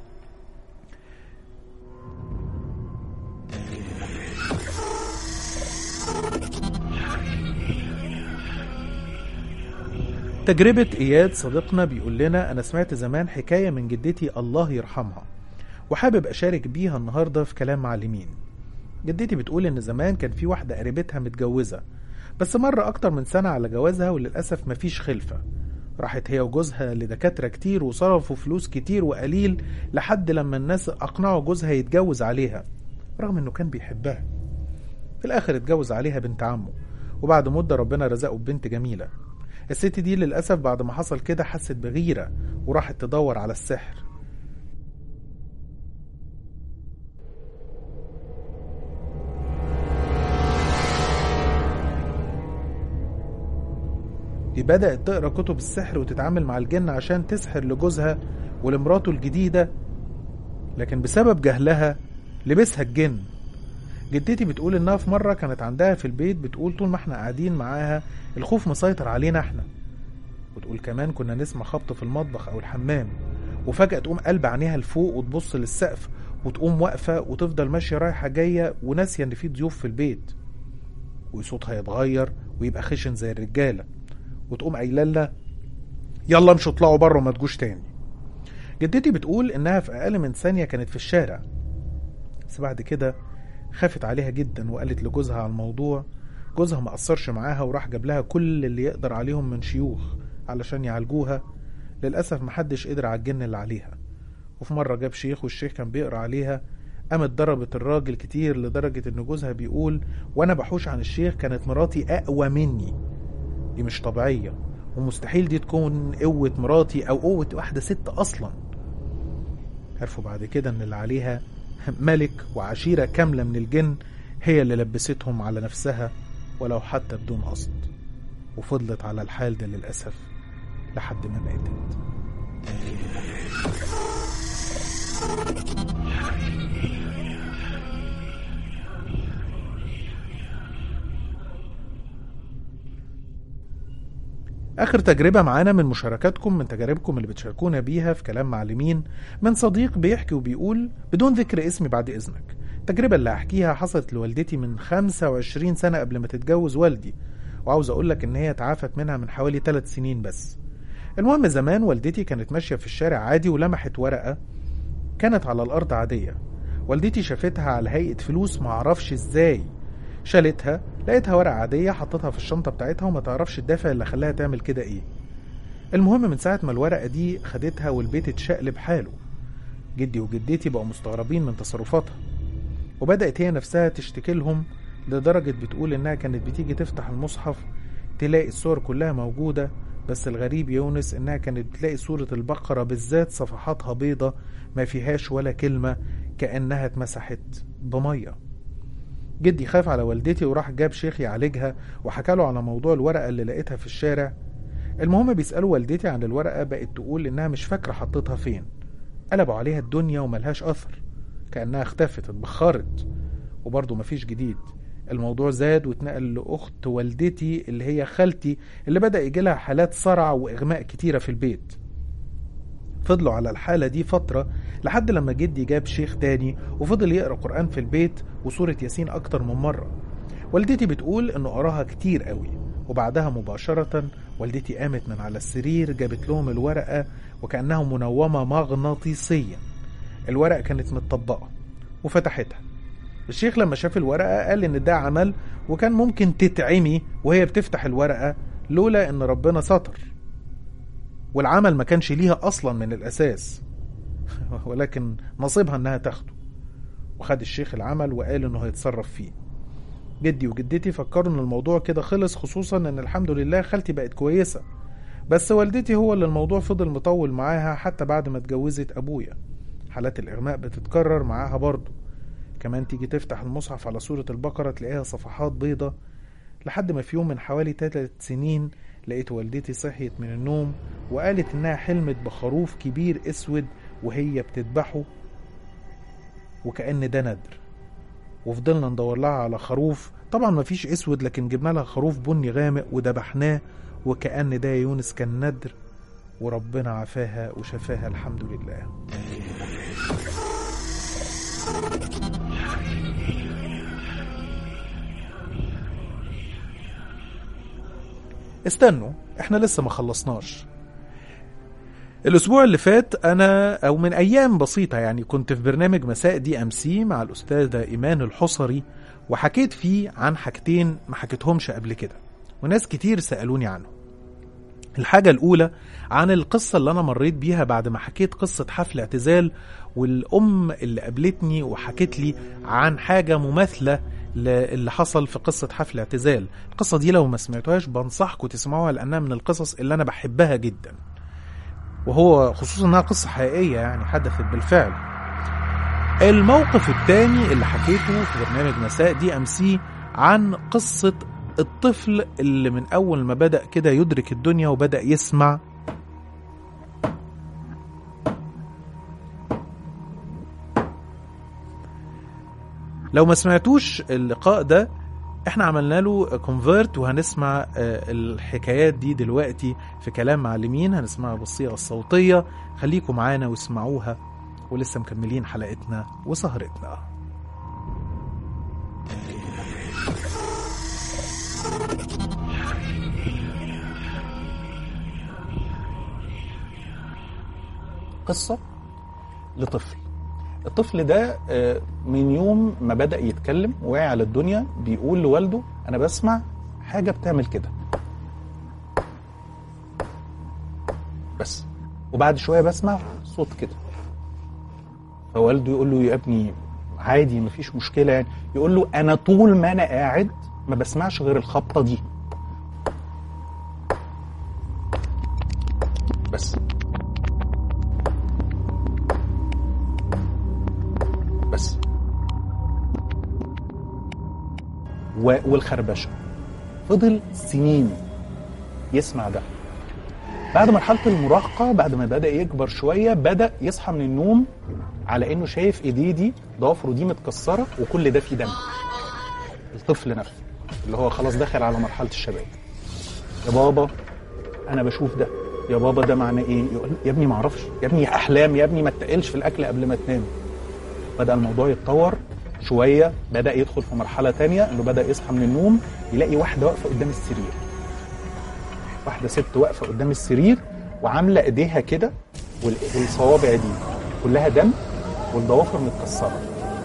تجربة إياد صديقنا بيقول لنا أنا سمعت زمان حكاية من جدتي الله يرحمها وحابب أشارك بيها النهاردة في كلام معلمين جدتي بتقول إن زمان كان في واحدة قريبتها متجوزة بس مر أكتر من سنة على جوازها وللأسف مفيش خلفة راحت هي وجوزها لدكاترة كتير وصرفوا فلوس كتير وقليل لحد لما الناس أقنعوا جوزها يتجوز عليها رغم إنه كان بيحبها في الآخر اتجوز عليها بنت عمه وبعد مدة ربنا رزقه ببنت جميلة الست دي للأسف بعد ما حصل كده حست بغيرة وراحت تدور على السحر دي بدأت تقرا كتب السحر وتتعامل مع الجن عشان تسحر لجوزها ولمراته الجديدة لكن بسبب جهلها لبسها الجن جدتي بتقول انها في مرة كانت عندها في البيت بتقول طول ما احنا قاعدين معاها الخوف مسيطر علينا احنا وتقول كمان كنا نسمع خبط في المطبخ او الحمام وفجأة تقوم قلب عينيها لفوق وتبص للسقف وتقوم واقفة وتفضل ماشية رايحة جاية وناسية ان في ضيوف في البيت وصوتها يتغير ويبقى خشن زي الرجالة وتقوم قايله لنا يلا امشوا اطلعوا بره وما تجوش تاني جدتي بتقول انها في اقل من ثانيه كانت في الشارع بس بعد كده خافت عليها جدا وقالت لجوزها على الموضوع جوزها ما قصرش معاها وراح جاب لها كل اللي يقدر عليهم من شيوخ علشان يعالجوها للاسف محدش قدر على الجن اللي عليها وفي مره جاب شيخ والشيخ كان بيقرا عليها قامت ضربت الراجل كتير لدرجة إن جوزها بيقول وأنا بحوش عن الشيخ كانت مراتي أقوى مني دي مش طبيعية ومستحيل دي تكون قوة مراتي أو قوة واحدة ست أصلا عرفوا بعد كده إن اللي عليها ملك وعشيرة كاملة من الجن هي اللي لبستهم على نفسها ولو حتى بدون قصد وفضلت على الحال ده للأسف لحد ما ماتت آخر تجربة معانا من مشاركاتكم من تجاربكم اللي بتشاركونا بيها في كلام معلمين من صديق بيحكي وبيقول بدون ذكر اسمي بعد إذنك التجربة اللي هحكيها حصلت لوالدتي من 25 سنة قبل ما تتجوز والدي وعاوز أقولك إن هي تعافت منها من حوالي 3 سنين بس المهم زمان والدتي كانت ماشية في الشارع عادي ولمحت ورقة كانت على الأرض عادية والدتي شافتها على هيئة فلوس معرفش ازاي شالتها لقيتها ورقة عادية حطتها في الشنطة بتاعتها وما تعرفش الدافع اللي خلاها تعمل كده ايه المهم من ساعة ما الورقة دي خدتها والبيت اتشقلب حاله جدي وجدتي بقوا مستغربين من تصرفاتها وبدأت هي نفسها تشتكي لهم لدرجة بتقول إنها كانت بتيجي تفتح المصحف تلاقي الصور كلها موجودة بس الغريب يونس إنها كانت بتلاقي سورة البقرة بالذات صفحاتها بيضة ما فيهاش ولا كلمة كأنها اتمسحت بمية جدي خاف على والدتي وراح جاب شيخ يعالجها وحكى له على موضوع الورقة اللي لقيتها في الشارع المهم بيسألوا والدتي عن الورقة بقت تقول إنها مش فاكرة حطيتها فين قلبوا عليها الدنيا وملهاش أثر كأنها اختفت اتبخرت وبرضه مفيش جديد الموضوع زاد واتنقل لأخت والدتي اللي هي خالتي اللي بدأ يجيلها حالات صرع وإغماء كتيرة في البيت فضلوا على الحالة دي فترة لحد لما جدي جاب شيخ تاني وفضل يقرأ قرآن في البيت وسورة ياسين أكتر من مرة والدتي بتقول إنه قراها كتير قوي وبعدها مباشرة والدتي قامت من على السرير جابت لهم الورقة وكأنها منومة مغناطيسيا الورقة كانت متطبقة وفتحتها الشيخ لما شاف الورقة قال إن ده عمل وكان ممكن تتعمي وهي بتفتح الورقة لولا إن ربنا ستر والعمل ما كانش ليها أصلا من الأساس ولكن نصيبها إنها تاخده وخد الشيخ العمل وقال إنه هيتصرف فيه جدي وجدتي فكروا إن الموضوع كده خلص خصوصا إن الحمد لله خالتي بقت كويسة بس والدتي هو اللي الموضوع فضل مطول معاها حتى بعد ما اتجوزت أبويا حالات الإغماء بتتكرر معاها برضه كمان تيجي تفتح المصحف على سورة البقرة تلاقيها صفحات بيضة لحد ما في يوم من حوالي ثلاث سنين لقيت والدتي صحيت من النوم وقالت إنها حلمت بخروف كبير أسود وهي بتذبحه وكأن ده ندر وفضلنا ندور لها على خروف طبعا مفيش أسود لكن جبنا لها خروف بني غامق وذبحناه وكأن ده يا يونس كان ندر وربنا عافاها وشفاها الحمد لله استنوا احنا لسه ما خلصناش الاسبوع اللي فات انا او من ايام بسيطه يعني كنت في برنامج مساء دي ام سي مع الاستاذه ايمان الحصري وحكيت فيه عن حاجتين ما حكيتهمش قبل كده وناس كتير سالوني عنه الحاجة الأولى عن القصة اللي أنا مريت بيها بعد ما حكيت قصة حفل اعتزال والأم اللي قابلتني وحكت لي عن حاجة مماثلة اللي حصل في قصة حفل اعتزال القصة دي لو ما سمعتوهاش بنصحكم تسمعوها لأنها من القصص اللي أنا بحبها جدا وهو خصوصا أنها قصة حقيقية يعني حدثت بالفعل الموقف الثاني اللي حكيته في برنامج مساء دي ام سي عن قصة الطفل اللي من أول ما بدأ كده يدرك الدنيا وبدأ يسمع لو ما سمعتوش اللقاء ده احنا عملنا له كونفرت وهنسمع الحكايات دي دلوقتي في كلام معلمين هنسمعها بالصيغه الصوتيه خليكم معانا واسمعوها ولسه مكملين حلقتنا وسهرتنا قصة لطفل الطفل ده من يوم ما بدأ يتكلم وعي على الدنيا بيقول لوالده أنا بسمع حاجة بتعمل كده بس وبعد شوية بسمع صوت كده فوالده يقول له يا ابني عادي مفيش مشكلة يعني يقول له أنا طول ما أنا قاعد ما بسمعش غير الخبطة دي بس بس و... والخربشة فضل سنين يسمع ده بعد مرحلة المراهقة بعد ما بدأ يكبر شوية بدأ يصحى من النوم على إنه شايف إيديه دي ضوافره دي متكسرة وكل ده فيه دم الطفل نفسه اللي هو خلاص داخل على مرحلة الشباب يا بابا أنا بشوف ده يا بابا ده معناه إيه يقول يا ابني معرفش يا ابني أحلام يا ابني ما تقلش في الأكل قبل ما تنام بدأ الموضوع يتطور شوية بدأ يدخل في مرحلة تانية إنه بدأ يصحى من النوم يلاقي واحدة واقفة قدام السرير واحدة ست واقفة قدام السرير وعاملة إيديها كده والصوابع دي كلها دم والضوافر متكسرة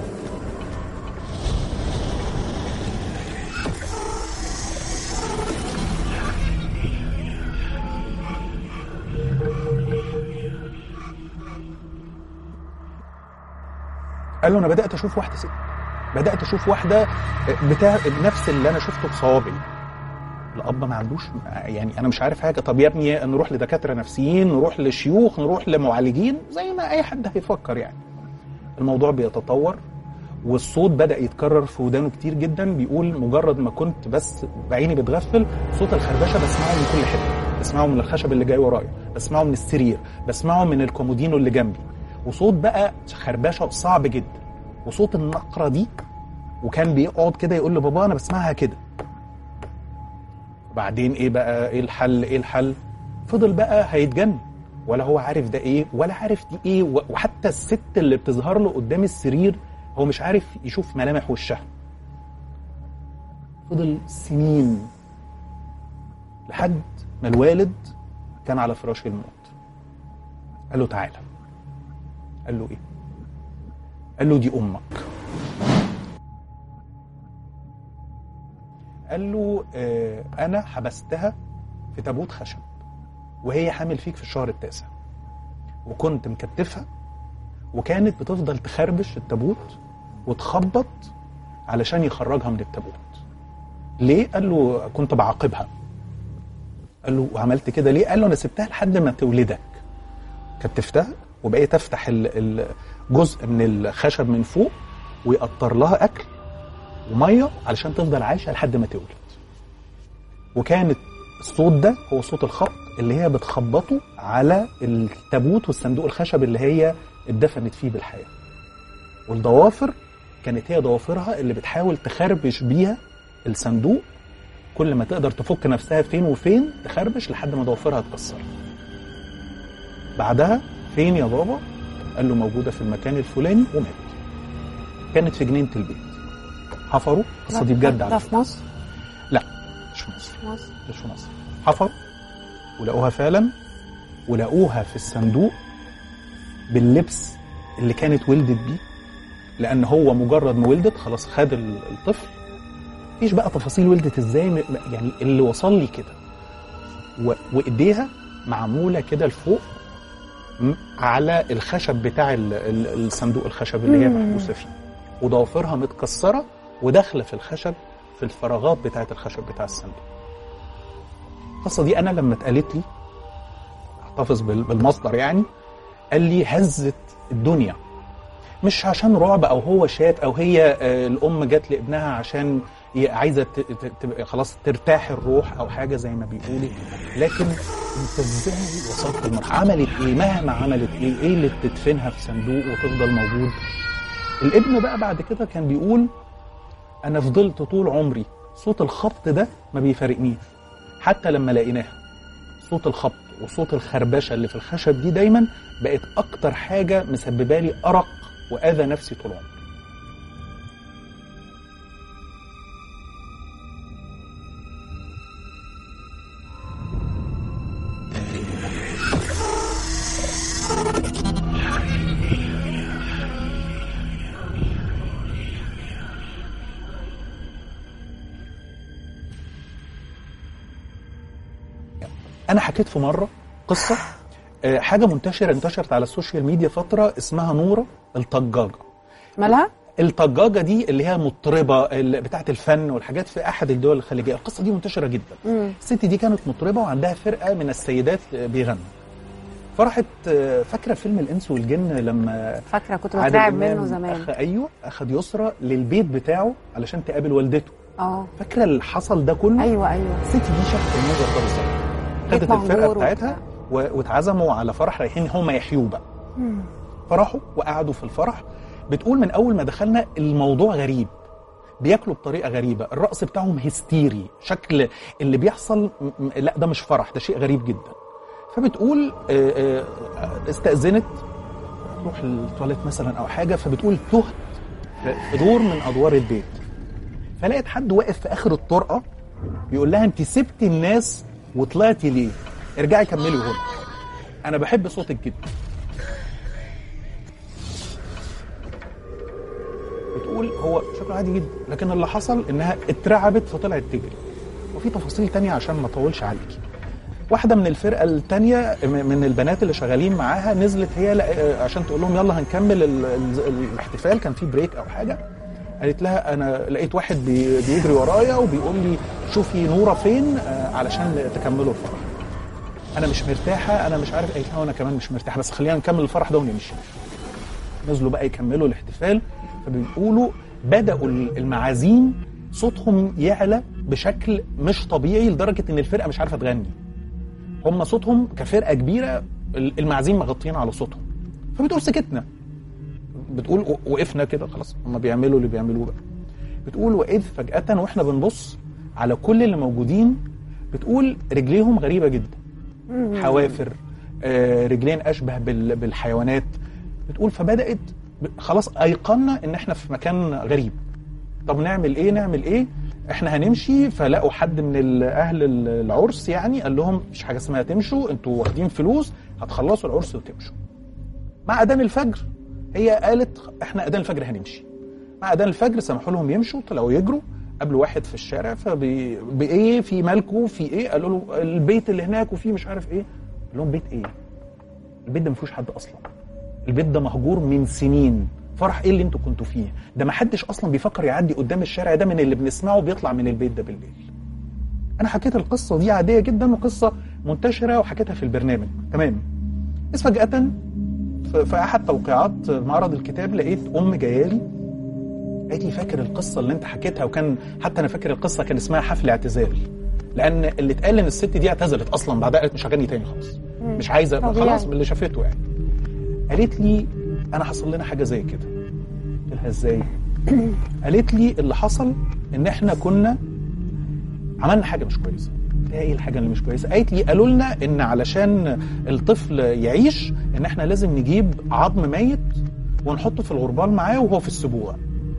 قال له انا بدات اشوف واحده ست بدات اشوف واحده بتاع نفس اللي انا شفته بصوابعي الاب ما عندوش يعني انا مش عارف حاجه طب يا ابني نروح لدكاتره نفسيين نروح لشيوخ نروح لمعالجين زي ما اي حد هيفكر يعني الموضوع بيتطور والصوت بدا يتكرر في ودانه كتير جدا بيقول مجرد ما كنت بس بعيني بتغفل صوت الخربشه بسمعه من كل حته بسمعه من الخشب اللي جاي ورايا بسمعه من السرير بسمعه من الكومودينو اللي جنبي وصوت بقى خربشه صعب جدا وصوت النقره دي وكان بيقعد كده يقول لبابا انا بسمعها كده وبعدين ايه بقى ايه الحل ايه الحل فضل بقى هيتجن ولا هو عارف ده ايه ولا عارف دي ايه و- وحتى الست اللي بتظهر له قدام السرير هو مش عارف يشوف ملامح وشها فضل سنين لحد ما الوالد كان على فراش الموت قال له تعالى قال له ايه قال له دي امك قال له آه انا حبستها في تابوت خشب وهي حامل فيك في الشهر التاسع وكنت مكتفها وكانت بتفضل تخربش التابوت وتخبط علشان يخرجها من التابوت ليه قال له كنت بعاقبها قال له وعملت كده ليه قال له انا سبتها لحد ما تولدك كتفتها وبقيت افتح ال- الجزء من الخشب من فوق ويقطر لها اكل وميه علشان تفضل عايشه لحد ما تولد وكانت الصوت ده هو صوت الخبط اللي هي بتخبطه على التابوت والصندوق الخشب اللي هي اتدفنت فيه بالحياه والضوافر كانت هي ضوافرها اللي بتحاول تخربش بيها الصندوق كل ما تقدر تفك نفسها فين وفين تخربش لحد ما ضوافرها اتكسرت بعدها فين يا بابا قال له موجوده في المكان الفلاني ومات كانت في جنينه البيت حفروا القصه دي بجد ده على في مصر لا مش في مصر مصر مش في مصر حفروا ولقوها فعلا ولقوها في الصندوق باللبس اللي كانت ولدت بيه لان هو مجرد ما ولدت خلاص خد ال- الطفل مفيش بقى تفاصيل ولدت ازاي م- م- يعني اللي وصل لي كده و- وايديها معموله كده لفوق م- على الخشب بتاع ال- ال- الصندوق الخشب اللي هي مم. محبوسه فيه وضوافرها متكسره وداخله في الخشب في الفراغات بتاعه الخشب بتاع الصندوق القصه دي انا لما اتقالت لي احتفظ بال- بالمصدر يعني قال لي هزت الدنيا مش عشان رعب او هو شاف او هي آه، الام جت لابنها عشان ي- عايزه ت- ت- تبقى خلاص ترتاح الروح او حاجه زي ما بيقولوا لكن انت ازاي وصلت للمرحله عملت ايه مهما عملت ايه ايه اللي تدفنها في صندوق وتفضل موجود الابن بقى بعد كده كان بيقول انا فضلت طول عمري صوت الخبط ده ما بيفارقنيش حتى لما لقيناها صوت الخبط وصوت الخربشه اللي في الخشب دي دايما بقت اكتر حاجه مسببه لي ارق واذى نفسي طول عمري انا حكيت في مره قصه آه، حاجه منتشره انتشرت على السوشيال ميديا فتره اسمها نوره الطجاجه مالها؟ الطجاجه دي اللي هي مطربه ال- بتاعه الفن والحاجات في احد الدول الخليجيه القصه دي منتشره جدا مم. الست دي كانت مطربه وعندها فرقه من السيدات بيغنوا فراحت آه، فاكره فيلم الانس والجن لما فاكره كنت عادل بترعب إمام منه زمان أخ ايوه اخد يسرى للبيت بتاعه علشان تقابل والدته اه فاكره اللي حصل ده كله ايوه ايوه الست دي شافت المنظر ده بالظبط بيت خدت الفرقه مهجور بتاعتها و- واتعزموا على فرح رايحين هم يحيوه بقى مم. فراحوا وقعدوا في الفرح بتقول من اول ما دخلنا الموضوع غريب بياكلوا بطريقه غريبه الرقص بتاعهم هستيري شكل اللي بيحصل م- م- لا ده مش فرح ده شيء غريب جدا فبتقول آه، آه، استأذنت تروح التواليت مثلا او حاجه فبتقول تهت في دور من ادوار البيت فلقيت حد واقف في اخر الطرقه بيقول لها انت سبتي الناس وطلعتي ليه ارجعي كملي هنا انا بحب صوتك جدا بتقول هو شكله عادي جدا لكن اللي حصل انها اترعبت فطلعت تجري وفي تفاصيل تانية عشان ما اطولش عليكي واحده من الفرقه التانية م- من البنات اللي شغالين معاها نزلت هي لا- عشان تقول لهم يلا هنكمل ال- ال- الاحتفال كان في بريك او حاجه قالت لها انا لقيت واحد بي- بيجري ورايا وبيقول لي شوفي نوره فين آه، علشان تكملوا الفرح انا مش مرتاحه انا مش عارف قالت لها وانا كمان مش مرتاحه بس خلينا نكمل الفرح ده ونمشي نزلوا بقى يكملوا الاحتفال فبيقولوا بدأوا المعازيم صوتهم يعلى بشكل مش طبيعي لدرجة إن الفرقة مش عارفة تغني هم صوتهم كفرقة كبيرة المعازيم مغطيين على صوتهم فبتقول سكتنا بتقول و- وقفنا كده خلاص هم بيعملوا اللي بيعملوه بقى بتقول وإذ فجأة وإحنا بنبص على كل اللي موجودين بتقول رجليهم غريبة جدا مم. حوافر آه، رجلين اشبه بال- بالحيوانات بتقول فبدات ب- خلاص ايقنا ان احنا في مكان غريب طب نعمل ايه نعمل ايه احنا هنمشي فلقوا حد من ال- اهل ال- العرس يعني قال لهم مفيش حاجه اسمها تمشوا انتوا واخدين فلوس هتخلصوا العرس وتمشوا مع اذان الفجر هي قالت احنا اذان الفجر هنمشي مع اذان الفجر سمحوا لهم يمشوا طلعوا يجروا قابلوا واحد في الشارع فبايه في مالكو في ايه قالوا له البيت اللي هناك وفي مش عارف ايه قال لهم بيت ايه البيت ده ما فيهوش حد اصلا البيت ده مهجور من سنين فرح ايه اللي انتوا كنتوا فيه ده ما حدش اصلا بيفكر يعدي قدام الشارع ده من اللي بنسمعه بيطلع من البيت ده بالليل انا حكيت القصه دي عاديه جدا وقصه منتشره وحكيتها في البرنامج تمام بس فجاه في في احد توقيعات معرض الكتاب لقيت ام جايالي قالت لي فاكر القصه اللي انت حكيتها وكان حتى انا فاكر القصه كان اسمها حفل اعتزال لان اللي اتقال ان الست دي اعتزلت اصلا بعدها قالت مش هغني تاني خالص مم. مش عايزه طبيعي. خلاص من اللي شافته يعني قالت لي انا حصل لنا حاجه زي كده قلت لها ازاي قالت لي اللي حصل ان احنا كنا عملنا حاجه مش كويسه قلت لها ايه الحاجه اللي مش كويسه قالت لي قالوا لنا ان علشان الطفل يعيش ان احنا لازم نجيب عظم ميت ونحطه في الغربال معاه وهو في السبوع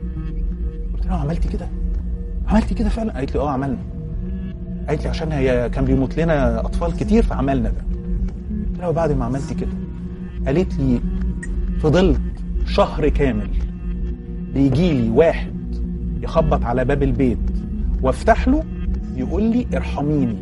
قلت لها عملتي كده عملتي كده فعلا قالت لي اه عملنا قالت لي عشان هي كان بيموت لنا اطفال كتير فعملنا ده قلت لها وبعد ما عملتي كده قالت لي فضلت شهر كامل بيجي لي واحد يخبط على باب البيت وافتح له يقول لي ارحميني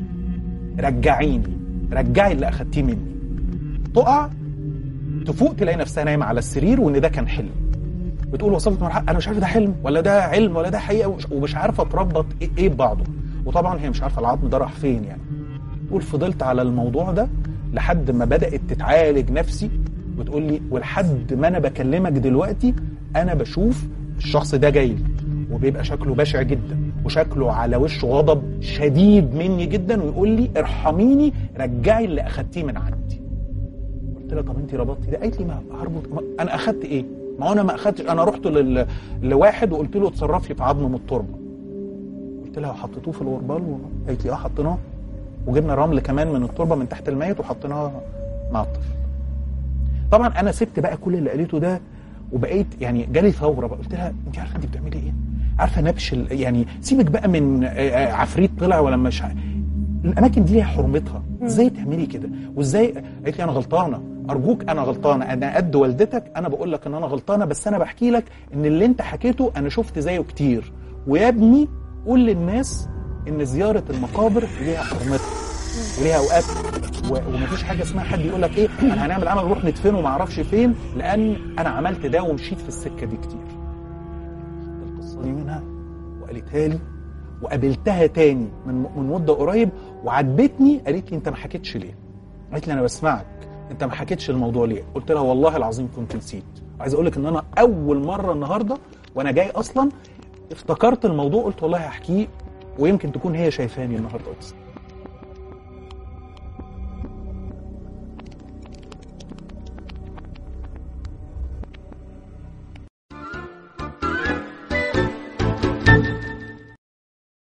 رجعيني رجعي اللي اخدتيه مني تقع تفوق تلاقي نفسها نايمه على السرير وان ده كان حلم بتقول وصلت مرحله انا مش عارف ده حلم ولا ده علم ولا ده حقيقه ومش, ومش عارفه تربط ايه إيه ببعضه وطبعا هي مش عارفه العظم ده راح فين يعني تقول فضلت على الموضوع ده لحد ما بدات تتعالج نفسي وتقول لي ولحد ما انا بكلمك دلوقتي انا بشوف الشخص ده جاي لي وبيبقى شكله بشع جدا وشكله على وشه غضب شديد مني جدا ويقول لي ارحميني رجعي اللي اخدتيه من عندي قلت لها طب انت ربطتي ده قالت لي ما هربط ما انا اخدت ايه ما هو انا ما اخدتش انا رحت لل... لواحد وقلت له اتصرف لي في عظم من التربه قلت لها حطيتوه في الغربال و... قالت لي اه حطيناه وجبنا رمل كمان من التربه من تحت الميت وحطيناه مع الطفل طبعا انا سبت بقى كل اللي قالته ده وبقيت يعني جالي ثوره بقى قلت لها انت عارفه انت بتعملي ايه عارفه نبش ال- يعني سيبك بقى من آه، آه، عفريت طلع ولا مش ع- الاماكن دي ليها حرمتها ازاي تعملي كده وازاي قالت لي انا غلطانه ارجوك انا غلطانه انا قد والدتك انا بقول لك ان انا غلطانه بس انا بحكي لك ان اللي انت حكيته انا شفت زيه كتير ويا ابني قول للناس ان زياره المقابر ليها حرمتها وليها اوقات و- ومفيش حاجه اسمها حد يقول لك ايه انا هنعمل عمل نروح ندفنه ما اعرفش فين لان انا عملت ده ومشيت في السكه دي كتير خدت القصه دي منها وقالتها لي وقابلتها تاني من من مده قريب وعجبتني قالت لي انت ما حكيتش ليه؟ قالت لي انا بسمعك انت ما حكيتش الموضوع ليه؟ قلت لها والله العظيم كنت نسيت عايز اقول لك ان انا اول مره النهارده وانا جاي اصلا افتكرت الموضوع قلت والله هحكيه ويمكن تكون هي شايفاني النهارده اصلا